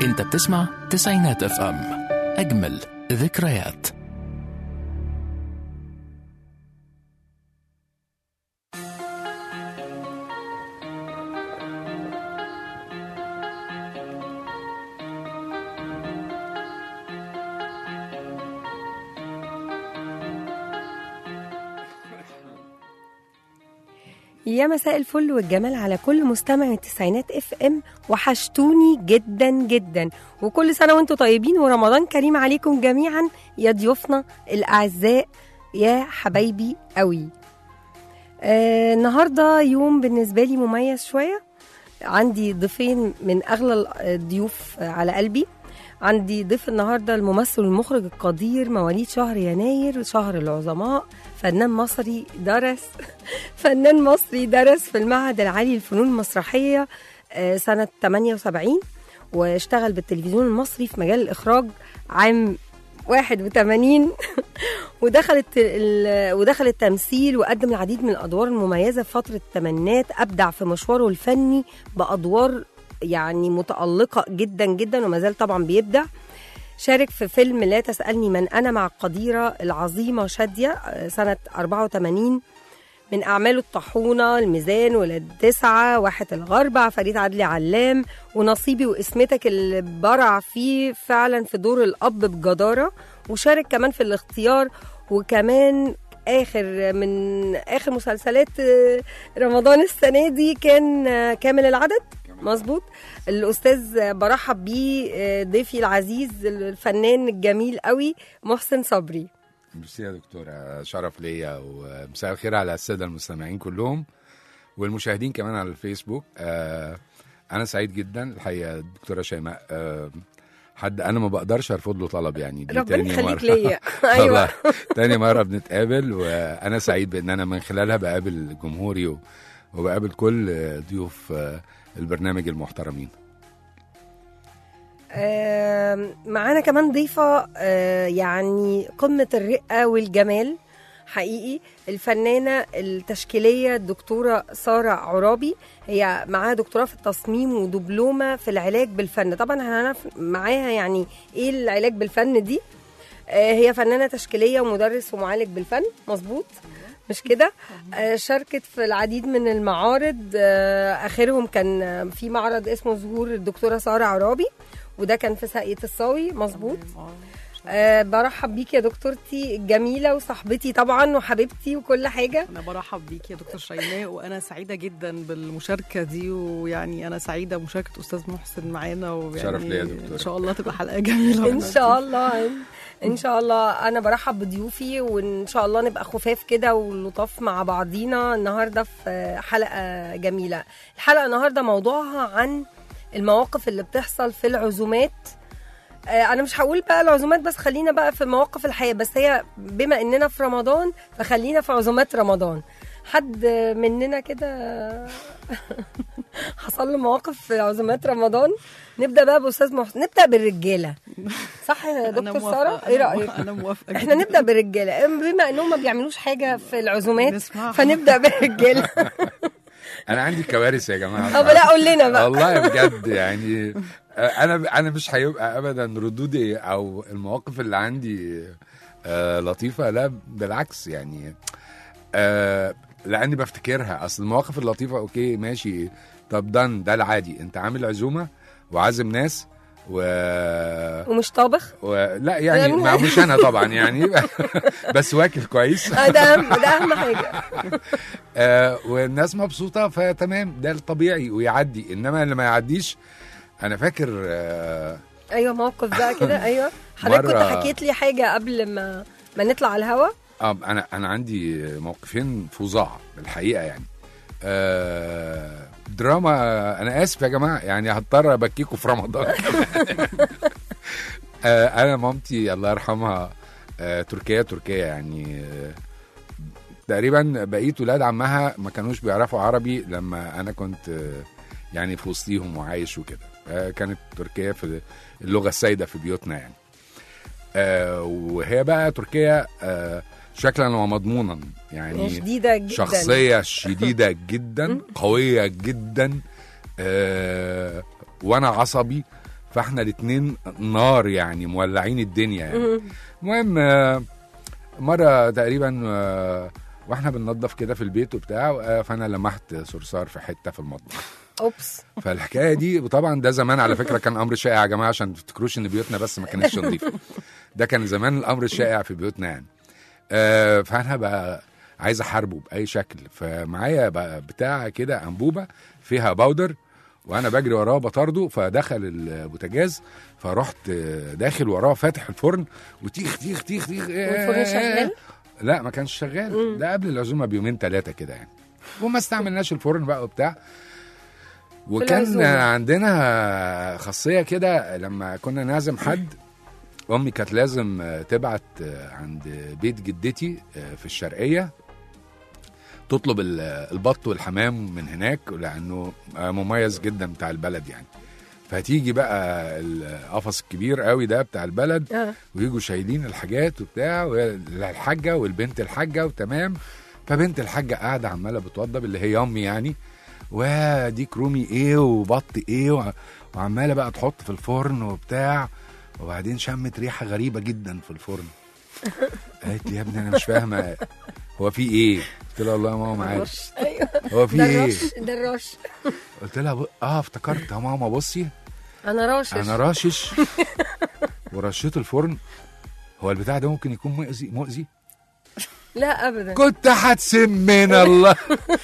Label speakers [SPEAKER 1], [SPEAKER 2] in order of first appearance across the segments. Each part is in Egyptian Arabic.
[SPEAKER 1] انت بتسمع تسعينات اف ام اجمل ذكريات
[SPEAKER 2] يا مساء الفل والجمال على كل مستمع التسعينات اف ام وحشتوني جدا جدا وكل سنه وانتم طيبين ورمضان كريم عليكم جميعا يا ضيوفنا الاعزاء يا حبايبي قوي آه النهارده يوم بالنسبه لي مميز شويه عندي ضيفين من اغلى الضيوف على قلبي عندي ضيف النهارده الممثل والمخرج القدير مواليد شهر يناير شهر العظماء فنان مصري درس فنان مصري درس في المعهد العالي للفنون المسرحيه آه، سنه 78 واشتغل بالتلفزيون المصري في مجال الاخراج عام 81 ودخل الت- ال- ودخل التمثيل وقدم العديد من الادوار المميزه في فتره الثمانينات ابدع في مشواره الفني بادوار يعني متالقه جدا جدا وما زال طبعا بيبدع شارك في فيلم لا تسألني من أنا مع القديرة العظيمة شادية آه، سنة 84 من أعماله الطاحونة الميزان ولاد تسعة واحة الغربة فريد عدلي علام ونصيبي واسمتك اللي برع فيه فعلا في دور الأب بجدارة وشارك كمان في الاختيار وكمان آخر من آخر مسلسلات آه، رمضان السنة دي كان آه، كامل العدد مظبوط الاستاذ برحب بيه آه، ضيفي العزيز الفنان الجميل قوي محسن صبري
[SPEAKER 3] ميرسي يا دكتورة شرف ليا ومساء الخير على السادة المستمعين كلهم والمشاهدين كمان على الفيسبوك آه أنا سعيد جدا الحقيقة الدكتورة شيماء آه حد أنا ما بقدرش أرفض له طلب يعني دي
[SPEAKER 2] ربنا
[SPEAKER 3] تاني
[SPEAKER 2] يخليك
[SPEAKER 3] مرة.
[SPEAKER 2] ليا
[SPEAKER 3] والله
[SPEAKER 2] ايوه
[SPEAKER 3] تاني مرة بنتقابل وأنا سعيد بإن أنا من خلالها بقابل جمهوري و- وبقابل كل آه، ضيوف آه، البرنامج المحترمين
[SPEAKER 2] آم، معانا كمان ضيفة آه، يعني قمة الرقة والجمال حقيقي الفنانة التشكيلية الدكتورة سارة عرابي هي معاها دكتوراه في التصميم ودبلومة في العلاج بالفن طبعا هنعرف معاها يعني ايه العلاج بالفن دي آه، هي فنانة تشكيلية ومدرس ومعالج بالفن مظبوط مش كده آه، شاركت في العديد من المعارض آه، اخرهم كان آه، في معرض اسمه ظهور الدكتوره ساره عرابي وده كان في ساقية الصاوي مظبوط أه برحب بيك يا دكتورتي الجميله وصاحبتي طبعا وحبيبتي وكل حاجه
[SPEAKER 4] انا برحب بيك يا دكتور شيماء وانا سعيده جدا بالمشاركه دي ويعني انا سعيده بمشاركه استاذ محسن معانا ويعني
[SPEAKER 3] شرف ليا يا دكتورة.
[SPEAKER 4] ان شاء الله تبقى حلقه جميله
[SPEAKER 2] ان شاء الله ان شاء الله انا برحب بضيوفي وان شاء الله نبقى خفاف كده ولطاف مع بعضينا النهارده في حلقه جميله الحلقه النهارده موضوعها عن المواقف اللي بتحصل في العزومات آه، انا مش هقول بقى العزومات بس خلينا بقى في مواقف الحياه بس هي بما اننا في رمضان فخلينا في عزومات رمضان حد مننا كده حصل له مواقف في عزومات رمضان نبدا بقى باستاذ محسن نبدا بالرجاله صح يا
[SPEAKER 4] أنا
[SPEAKER 2] دكتور
[SPEAKER 4] موافقة،
[SPEAKER 2] ساره ايه
[SPEAKER 4] أنا
[SPEAKER 2] رايك
[SPEAKER 4] موافقة، انا موافقه
[SPEAKER 2] احنا
[SPEAKER 4] جداً.
[SPEAKER 2] نبدا بالرجاله بما انهم ما بيعملوش حاجه في العزومات
[SPEAKER 4] نسمعها.
[SPEAKER 2] فنبدا بالرجاله
[SPEAKER 3] أنا عندي كوارث يا جماعة
[SPEAKER 2] طب لا قول لنا بقى
[SPEAKER 3] والله بجد يعني انا انا مش هيبقى ابدا ردودي او المواقف اللي عندي آه، لطيفه لا بالعكس يعني آه، لاني بفتكرها اصل المواقف اللطيفه اوكي ماشي طب دن ده العادي انت عامل عزومه وعازم ناس و...
[SPEAKER 2] ومش طابخ
[SPEAKER 3] ولا يعني
[SPEAKER 2] يعني-
[SPEAKER 3] ما مش انا طبعا يعني بس واكل كويس
[SPEAKER 2] آه، ده اهم ده اهم حاجه
[SPEAKER 3] آه والناس مبسوطه فتمام ده الطبيعي ويعدي انما اللي ما يعديش انا فاكر آه
[SPEAKER 2] ايوه موقف بقى كده ايوه حضرتك كنت
[SPEAKER 3] مرة-
[SPEAKER 2] حكيت لي حاجه قبل ما ما نطلع على الهوا
[SPEAKER 3] اه انا انا عندي موقفين فظاع بالحقيقه يعني آه دراما انا اسف يا جماعه يعني هضطر ابكيكوا في رمضان كمان. آه انا مامتي الله يرحمها آه تركيه تركيه يعني آه تقريبا بقيت ولاد عمها ما كانوش بيعرفوا عربي لما انا كنت آه يعني في وسطيهم وعايش وكده آه كانت تركيا في اللغه السائده في بيوتنا يعني آه وهي بقى تركيا آه شكلا ومضمونا يعني
[SPEAKER 2] شديده جدا
[SPEAKER 3] شخصية شديدة جدا قوية جدا آه وانا عصبي فاحنا الاتنين نار يعني مولعين الدنيا يعني
[SPEAKER 2] مم.
[SPEAKER 3] المهم آه، مره تقريبا آه، واحنا بننظف كده في البيت وبتاع آه، فانا لمحت صرصار في حته في المطبخ
[SPEAKER 2] اوبس
[SPEAKER 3] فالحكايه دي طبعا ده زمان على فكره كان امر شائع يا جماعه عشان ما تفتكروش ان بيوتنا بس ما كانتش نظيفه ده كان زمان الامر الشائع في بيوتنا يعني آه فانا بقى عايز احاربه باي شكل فمعايا بقى بتاع كده انبوبه فيها باودر وانا بجري وراه بطارده فدخل البوتاجاز فرحت آه، داخل وراه فاتح الفرن وتيخ تيخ تيخ تيخ
[SPEAKER 2] والفرن شغال؟
[SPEAKER 3] لا ما كانش شغال ده قبل العزومه بيومين ثلاثه كده يعني وما استعملناش الفرن بقى وبتاع وكان
[SPEAKER 2] العزومة.
[SPEAKER 3] عندنا خاصيه كده لما كنا نعزم حد امي كانت لازم آه، تبعت آه، عند بيت جدتي آه، في الشرقيه تطلب ال- البط والحمام من هناك لانه آه، مميز جدا بتاع البلد يعني فتيجي بقى القفص الكبير قوي ده بتاع البلد
[SPEAKER 2] آه.
[SPEAKER 3] ويجوا شايلين الحاجات وبتاع الحاجه والبنت الحاجه وتمام فبنت الحاجه قاعده عماله بتوضب اللي هي امي يعني وديك رومي ايه وبط ايه وع- وعماله بقى تحط في الفرن وبتاع وبعدين شمت ريحه غريبه جدا في الفرن قالت لي يا ابني انا مش فاهمه هو في ايه قلت لها والله يا ماما ما عارف
[SPEAKER 2] ايوه
[SPEAKER 3] هو في
[SPEAKER 2] ده
[SPEAKER 3] ايه
[SPEAKER 2] الرش ده الرش
[SPEAKER 3] قلت لها ب- اه افتكرت يا ماما بصي
[SPEAKER 2] انا راشش
[SPEAKER 3] انا راشش ورشيت الفرن هو البتاع ده ممكن يكون مؤذي مؤذي
[SPEAKER 2] لا ابدا
[SPEAKER 3] كنت هتسمنا الله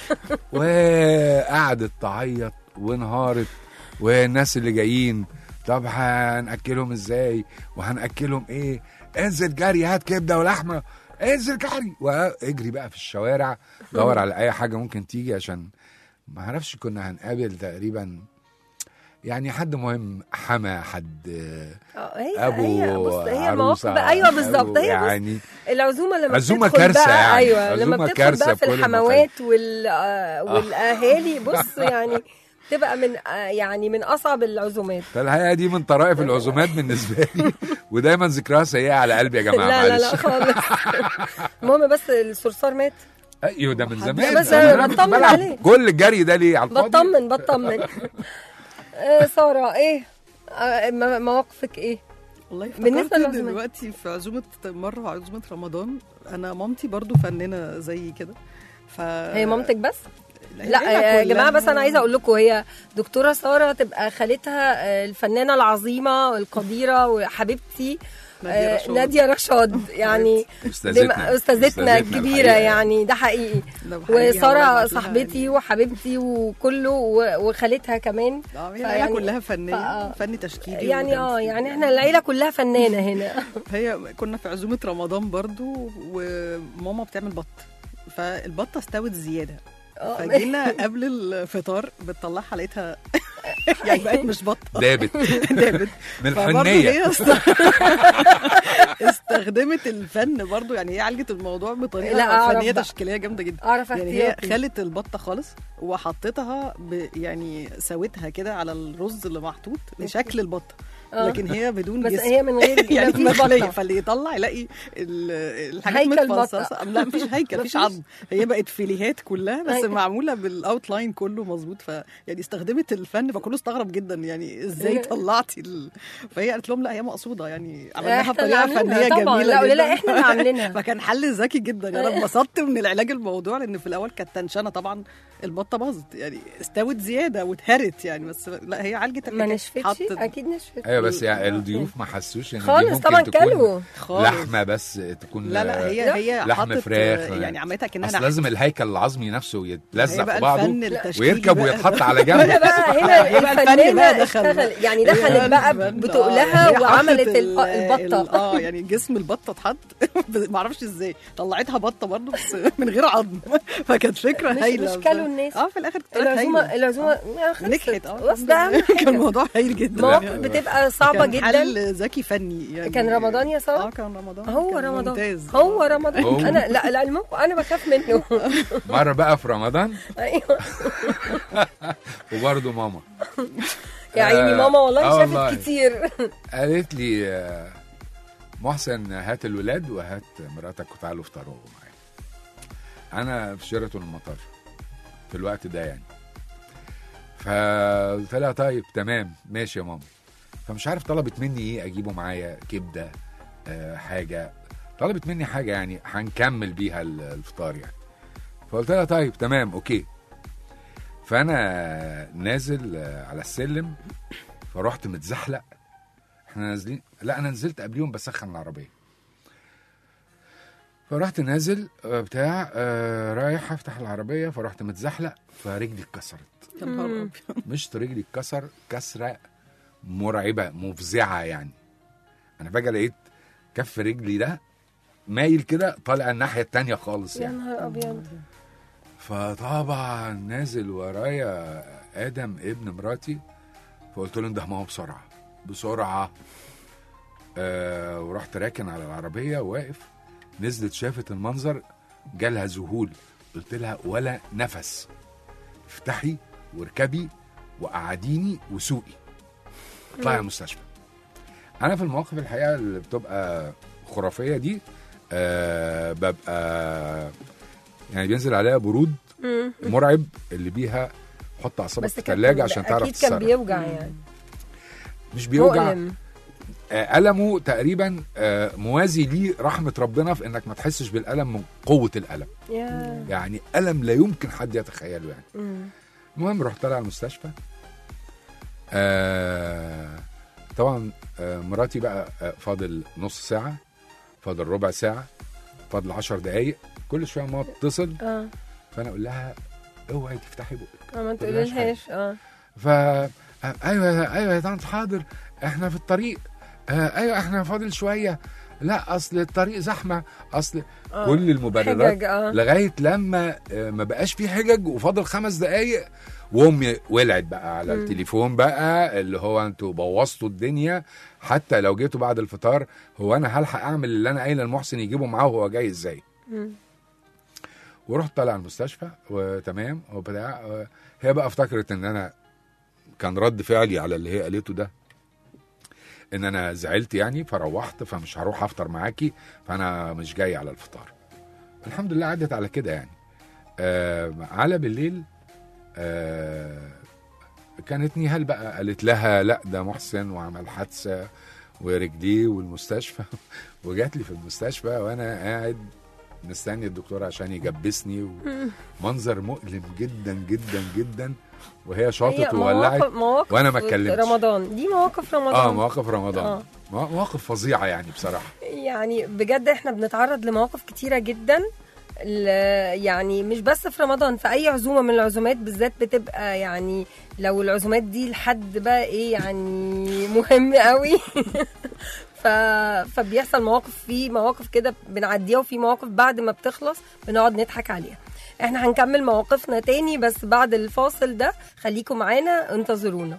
[SPEAKER 3] وقعدت تعيط وانهارت والناس اللي جايين طب هنأكلهم ازاي وهنأكلهم ايه انزل جري هات كبده ولحمه انزل جري واجري بقى في الشوارع دور على اي حاجه ممكن تيجي عشان ما اعرفش كنا هنقابل تقريبا يعني حد مهم حما حد
[SPEAKER 2] آه، هي
[SPEAKER 3] ابو
[SPEAKER 2] هي بص هي مواقف
[SPEAKER 3] عروسة،
[SPEAKER 2] بقى ايوه بالظبط
[SPEAKER 3] أبو
[SPEAKER 2] هي بص
[SPEAKER 3] يعني
[SPEAKER 2] العزومه لما
[SPEAKER 3] عزومة
[SPEAKER 2] بتدخل
[SPEAKER 3] كارثة
[SPEAKER 2] بقى
[SPEAKER 3] يعني.
[SPEAKER 2] ايوه لما
[SPEAKER 3] عزومة
[SPEAKER 2] بتدخل
[SPEAKER 3] كارثة
[SPEAKER 2] بقى في
[SPEAKER 3] بكل
[SPEAKER 2] الحموات وال آه، والاهالي بص يعني تبقى من آه، يعني من اصعب العزومات
[SPEAKER 3] فالحقيقه دي من طرائف العزومات بالنسبه لي ودايما ذكرها سيئه على قلبي يا جماعه
[SPEAKER 2] لا لا لا
[SPEAKER 3] معلش
[SPEAKER 2] خالص المهم بس الصرصار مات
[SPEAKER 3] ايوه ده من
[SPEAKER 4] لا،
[SPEAKER 3] زمان
[SPEAKER 2] بس
[SPEAKER 3] أنا
[SPEAKER 2] بطمن
[SPEAKER 3] بلعب
[SPEAKER 2] عليه.
[SPEAKER 3] كل الجري ده ليه على الفاضي
[SPEAKER 2] بطمن بطمن آه، ساره ايه آه، م- مواقفك ايه
[SPEAKER 4] والله
[SPEAKER 2] بالنسبة
[SPEAKER 4] افتكرت
[SPEAKER 2] للعزومات.
[SPEAKER 4] دلوقتي في عزومه مره عزومه رمضان انا مامتي برضو فنانه زي كده ف
[SPEAKER 2] هي مامتك بس لا
[SPEAKER 4] العيلة
[SPEAKER 2] يا جماعه
[SPEAKER 4] كلها-
[SPEAKER 2] بس انا عايزه اقول لكم هي دكتوره ساره تبقى خالتها آه، الفنانه العظيمه القديره وحبيبتي
[SPEAKER 4] نادية
[SPEAKER 2] آه،
[SPEAKER 4] رشاد.
[SPEAKER 2] ناديه رشاد يعني
[SPEAKER 3] استاذتنا
[SPEAKER 2] دم- استاذتنا الكبيره
[SPEAKER 3] الحقيقة.
[SPEAKER 2] يعني ده حقيقي
[SPEAKER 4] ده بحقيقة والله
[SPEAKER 2] وساره
[SPEAKER 4] بعت لها
[SPEAKER 2] صاحبتي وحبيبتي وكله و- وخالتها كمان
[SPEAKER 4] اه هي
[SPEAKER 2] فيعني-
[SPEAKER 4] العيله كلها
[SPEAKER 2] فآه.
[SPEAKER 4] فنيه فني تشكيلي
[SPEAKER 2] يعني اه
[SPEAKER 4] وتمثيل.
[SPEAKER 2] يعني احنا العيله كلها فنانه هنا
[SPEAKER 4] هي كنا في عزومه رمضان برضو وماما بتعمل بط فالبطه استوت زياده
[SPEAKER 2] آه.
[SPEAKER 4] فجينا قبل الفطار بتطلعها لقيتها يعني بقت مش بطه
[SPEAKER 3] دابت
[SPEAKER 4] دابت
[SPEAKER 3] من
[SPEAKER 4] فبرضه
[SPEAKER 3] الحنيه
[SPEAKER 4] هي است- استخدمت الفن برضو يعني هي عالجت الموضوع
[SPEAKER 2] لا،
[SPEAKER 4] بطريقه
[SPEAKER 2] أعرف
[SPEAKER 4] فنيه
[SPEAKER 2] بقى.
[SPEAKER 4] تشكيليه جامده جدا
[SPEAKER 2] اعرف
[SPEAKER 4] يعني هي
[SPEAKER 2] احتياطي
[SPEAKER 4] خلت البطه خالص وحطيتها ب يعني سوتها كده على الرز اللي محطوط بشكل البطه
[SPEAKER 2] آه.
[SPEAKER 4] لكن هي بدون
[SPEAKER 2] بس
[SPEAKER 4] جسم
[SPEAKER 2] هي من غير
[SPEAKER 4] يعني
[SPEAKER 2] ما فيش
[SPEAKER 4] مخليه
[SPEAKER 2] بطه
[SPEAKER 4] فاللي يطلع يلاقي ال- الحاجات
[SPEAKER 2] هيكل بطة.
[SPEAKER 4] متفصصه لا مفيش هيكل مفيش
[SPEAKER 2] مفيش.
[SPEAKER 4] عظم هي بقت فيليهات كلها بس
[SPEAKER 2] أيوة.
[SPEAKER 4] معموله بالاوتلاين كله مظبوط ف يعني استخدمت الفن فكله استغرب جدا يعني ازاي
[SPEAKER 2] أيوة.
[SPEAKER 4] طلعتي ال... فهي قالت لهم لا هي مقصوده يعني عملناها
[SPEAKER 2] إحنا اللي
[SPEAKER 4] بطريقه
[SPEAKER 2] عاملينها
[SPEAKER 4] فنيه
[SPEAKER 2] طبعاً.
[SPEAKER 4] جميله
[SPEAKER 2] لا، قولي
[SPEAKER 4] جدا
[SPEAKER 2] لا، إحنا اللي عاملينها.
[SPEAKER 4] فكان حل ذكي جدا يعني انا اتبسطت من العلاج الموضوع لان في الاول كانت تنشنه طبعا البطه باظت يعني استوت زياده واتهرت يعني بس لا هي عالجت
[SPEAKER 2] ما
[SPEAKER 4] الحكاية.
[SPEAKER 2] نشفتش
[SPEAKER 4] حطت
[SPEAKER 2] اكيد نشفت
[SPEAKER 3] ايوه بس يعني الضيوف ما حسوش ان دي
[SPEAKER 2] خالص
[SPEAKER 3] ممكن
[SPEAKER 2] طبعا
[SPEAKER 3] تكون
[SPEAKER 2] كلوا
[SPEAKER 4] خالص.
[SPEAKER 3] لحمه بس تكون
[SPEAKER 4] لا لا هي
[SPEAKER 2] لا.
[SPEAKER 4] هي
[SPEAKER 3] لحم
[SPEAKER 4] حطت
[SPEAKER 3] فراخ
[SPEAKER 4] يعني عملتها كانها
[SPEAKER 3] اصل
[SPEAKER 4] نحت.
[SPEAKER 3] لازم الهيكل العظمي نفسه
[SPEAKER 4] هي
[SPEAKER 3] يتلزق
[SPEAKER 4] بقى
[SPEAKER 3] في بعضه
[SPEAKER 4] الفن التشكيلي
[SPEAKER 3] ويركب
[SPEAKER 4] بقى.
[SPEAKER 3] ويتحط على
[SPEAKER 2] هنا
[SPEAKER 3] جنب
[SPEAKER 2] بقى هنا
[SPEAKER 4] هي بقى الفن
[SPEAKER 2] الفنانه
[SPEAKER 4] بقى دخل
[SPEAKER 2] اشتغل
[SPEAKER 4] بقى.
[SPEAKER 2] يعني
[SPEAKER 4] هي
[SPEAKER 2] دخلت بقى
[SPEAKER 4] الفن، آه.
[SPEAKER 2] بتقلها
[SPEAKER 4] هي حطت
[SPEAKER 2] وعملت
[SPEAKER 4] ال-
[SPEAKER 2] ال- البطه
[SPEAKER 4] اه يعني جسم البطه اتحط ما اعرفش ازاي طلعتها بطه برضه بس من غير عظم فكانت فكره
[SPEAKER 2] مش-
[SPEAKER 4] هايله
[SPEAKER 2] مش كلوا الناس.
[SPEAKER 4] اه في الاخر كانت
[SPEAKER 2] العزومه
[SPEAKER 4] هايلة.
[SPEAKER 2] العزومه خلصت.
[SPEAKER 4] نجحت اه
[SPEAKER 2] بس ده اهم
[SPEAKER 4] كان
[SPEAKER 2] حاجه
[SPEAKER 4] الموضوع هايل جدا
[SPEAKER 2] مواقف
[SPEAKER 4] يعني.
[SPEAKER 2] بتبقى صعبه
[SPEAKER 4] كان
[SPEAKER 2] جدا
[SPEAKER 4] حل ذكي فني يعني
[SPEAKER 2] كان رمضان يا ساره
[SPEAKER 4] اه كان رمضان
[SPEAKER 2] هو
[SPEAKER 4] كان
[SPEAKER 2] رمضان
[SPEAKER 4] ممتاز
[SPEAKER 2] هو رمضان
[SPEAKER 3] هو.
[SPEAKER 2] انا لا لا الموقف انا بخاف منه
[SPEAKER 3] مره بقى في رمضان
[SPEAKER 2] ايوه
[SPEAKER 3] وبرده ماما
[SPEAKER 2] يا عيني
[SPEAKER 3] آه،
[SPEAKER 2] ماما والله
[SPEAKER 3] آه
[SPEAKER 2] شافت
[SPEAKER 3] والله.
[SPEAKER 2] كتير
[SPEAKER 3] قالت لي آه، محسن هات الولاد وهات مراتك وتعالوا افطروا معايا انا في شيراتون المطار في الوقت ده يعني فقلت لها طيب تمام ماشي يا ماما فمش عارف طلبت مني ايه اجيبه معايا كبده آه حاجه طلبت مني حاجه يعني هنكمل بيها ال- الفطار يعني فقلت لها طيب تمام اوكي فانا نازل آه، على السلم فرحت متزحلق احنا نازلين لا انا نزلت قبليهم بسخن العربيه فرحت نازل آه، بتاع آه رايح افتح العربيه فرحت متزحلق فرجلي اتكسرت
[SPEAKER 4] يا نهار ابيض
[SPEAKER 3] مش رجلي اتكسر كسره مرعبه مفزعه يعني انا فجاه لقيت كف رجلي ده مايل كده طالع الناحيه التانية خالص
[SPEAKER 2] يا
[SPEAKER 3] يعني
[SPEAKER 2] نهار ابيض
[SPEAKER 3] فطبعا نازل ورايا ادم ابن مراتي فقلت له انده معاه بسرعه بسرعه آه ورحت راكن على العربيه واقف نزلت شافت المنظر جالها ذهول قلت لها ولا نفس افتحي واركبي وقعديني وسوقي اطلعي على المستشفى انا في المواقف الحقيقه اللي بتبقى خرافيه دي آه ببقى يعني بينزل عليها برود
[SPEAKER 2] مم.
[SPEAKER 3] مرعب اللي بيها حط اعصابك
[SPEAKER 2] بس
[SPEAKER 3] في
[SPEAKER 2] كان-
[SPEAKER 3] الثلاجه عشان تعرف
[SPEAKER 2] اكيد كان
[SPEAKER 3] تتصرف
[SPEAKER 2] بيوجع يعني
[SPEAKER 3] مش بيوجع
[SPEAKER 2] مؤلم
[SPEAKER 3] آه، ألمه تقريبا آه، موازي ليه رحمة ربنا في إنك ما تحسش بالألم من قوة الألم
[SPEAKER 2] يا
[SPEAKER 3] يعني ألم لا يمكن حد يتخيله يعني
[SPEAKER 2] مم.
[SPEAKER 3] المهم رحت طالع المستشفى آه طبعا آه مراتي بقى آه فاضل نص ساعة فاضل ربع ساعة فاضل عشر دقايق كل شوية ما تتصل
[SPEAKER 2] اه
[SPEAKER 3] فأنا أقول لها اوعي تفتحي بقك
[SPEAKER 2] اه ما
[SPEAKER 3] تقولهاش حاجة.
[SPEAKER 2] تقولهاش اه
[SPEAKER 3] ف آه، ايوه ايوه يا طنط حاضر احنا في الطريق آه ايوه احنا فاضل شويه لا اصل الطريق زحمه اصل
[SPEAKER 2] آه.
[SPEAKER 3] كل المبررات
[SPEAKER 2] حجج اه
[SPEAKER 3] لغايه لما آه، ما بقاش في حجج وفاضل خمس دقايق وامي ولعت بقى على
[SPEAKER 2] مم.
[SPEAKER 3] التليفون بقى اللي هو انتوا بوظتوا الدنيا حتى لو جيتوا بعد الفطار هو انا هلحق اعمل اللي انا قايل لمحسن يجيبه معاه وهو جاي ازاي
[SPEAKER 2] مم.
[SPEAKER 3] ورحت طالع المستشفى وتمام وبتاع و- هي بقى افتكرت ان انا كان رد فعلي على اللي هي قالته ده ان انا زعلت يعني فروحت فمش هروح افطر معاكي فانا مش جاي على الفطار الحمد لله عدت على كده يعني آه على بالليل آه كانت نيهال بقى قالت لها لا ده محسن وعمل حادثه ورجليه والمستشفى وجات لي في المستشفى وانا قاعد مستني الدكتور عشان يجبسني ومنظر مؤلم جدا جدا جدا وهي
[SPEAKER 2] هي
[SPEAKER 3] شاطت
[SPEAKER 2] مواقف
[SPEAKER 3] وولعت
[SPEAKER 2] مواقف
[SPEAKER 3] وأنا ما اتكلمتش.
[SPEAKER 2] رمضان دي مواقف رمضان
[SPEAKER 3] اه مواقف رمضان
[SPEAKER 2] آه.
[SPEAKER 3] موا- مواقف فظيعه يعني بصراحه
[SPEAKER 2] يعني بجد احنا بنتعرض لمواقف كتيرة جدا ل- يعني مش بس في رمضان في اي عزومه من العزومات بالذات بتبقى يعني لو العزومات دي لحد بقى ايه يعني مهم قوي ف... فبيحصل مواقف في مواقف كده بنعديها وفي مواقف بعد ما بتخلص بنقعد نضحك عليها احنا هنكمل مواقفنا تاني بس بعد الفاصل ده خليكم معانا انتظرونا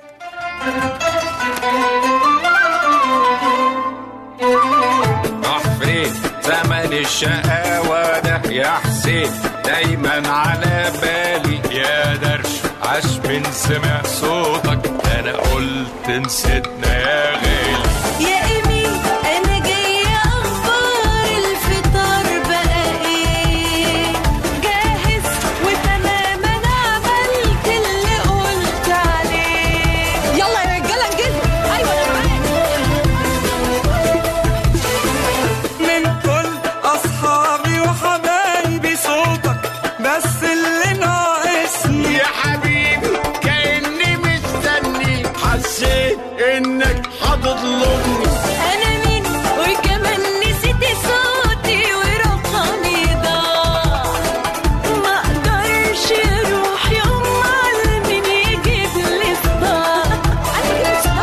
[SPEAKER 5] راح فين زمن الشقاوة ده يا حسين دايما على بالي يا درش عاش من سمع صوتك انا قلت نسيتنا يا غالي
[SPEAKER 6] يا إيمي أنا جاية أخبار الفطار بقى إيه جاهز وتمام أنا عملت اللي قلت عليه يلا يا رجالة انجزوا أيوة أنا
[SPEAKER 7] من كل اصحابي وحبايبي صوتك بس اللي ناقصني
[SPEAKER 5] يا حبيبي كأني مستني حسيت انك هتطلبني
[SPEAKER 6] أنا مين وكمان نسيت صوتي ورقمي ضاع ما أقدرش أروح يوم على مين يجيب لي فطار أنا جبت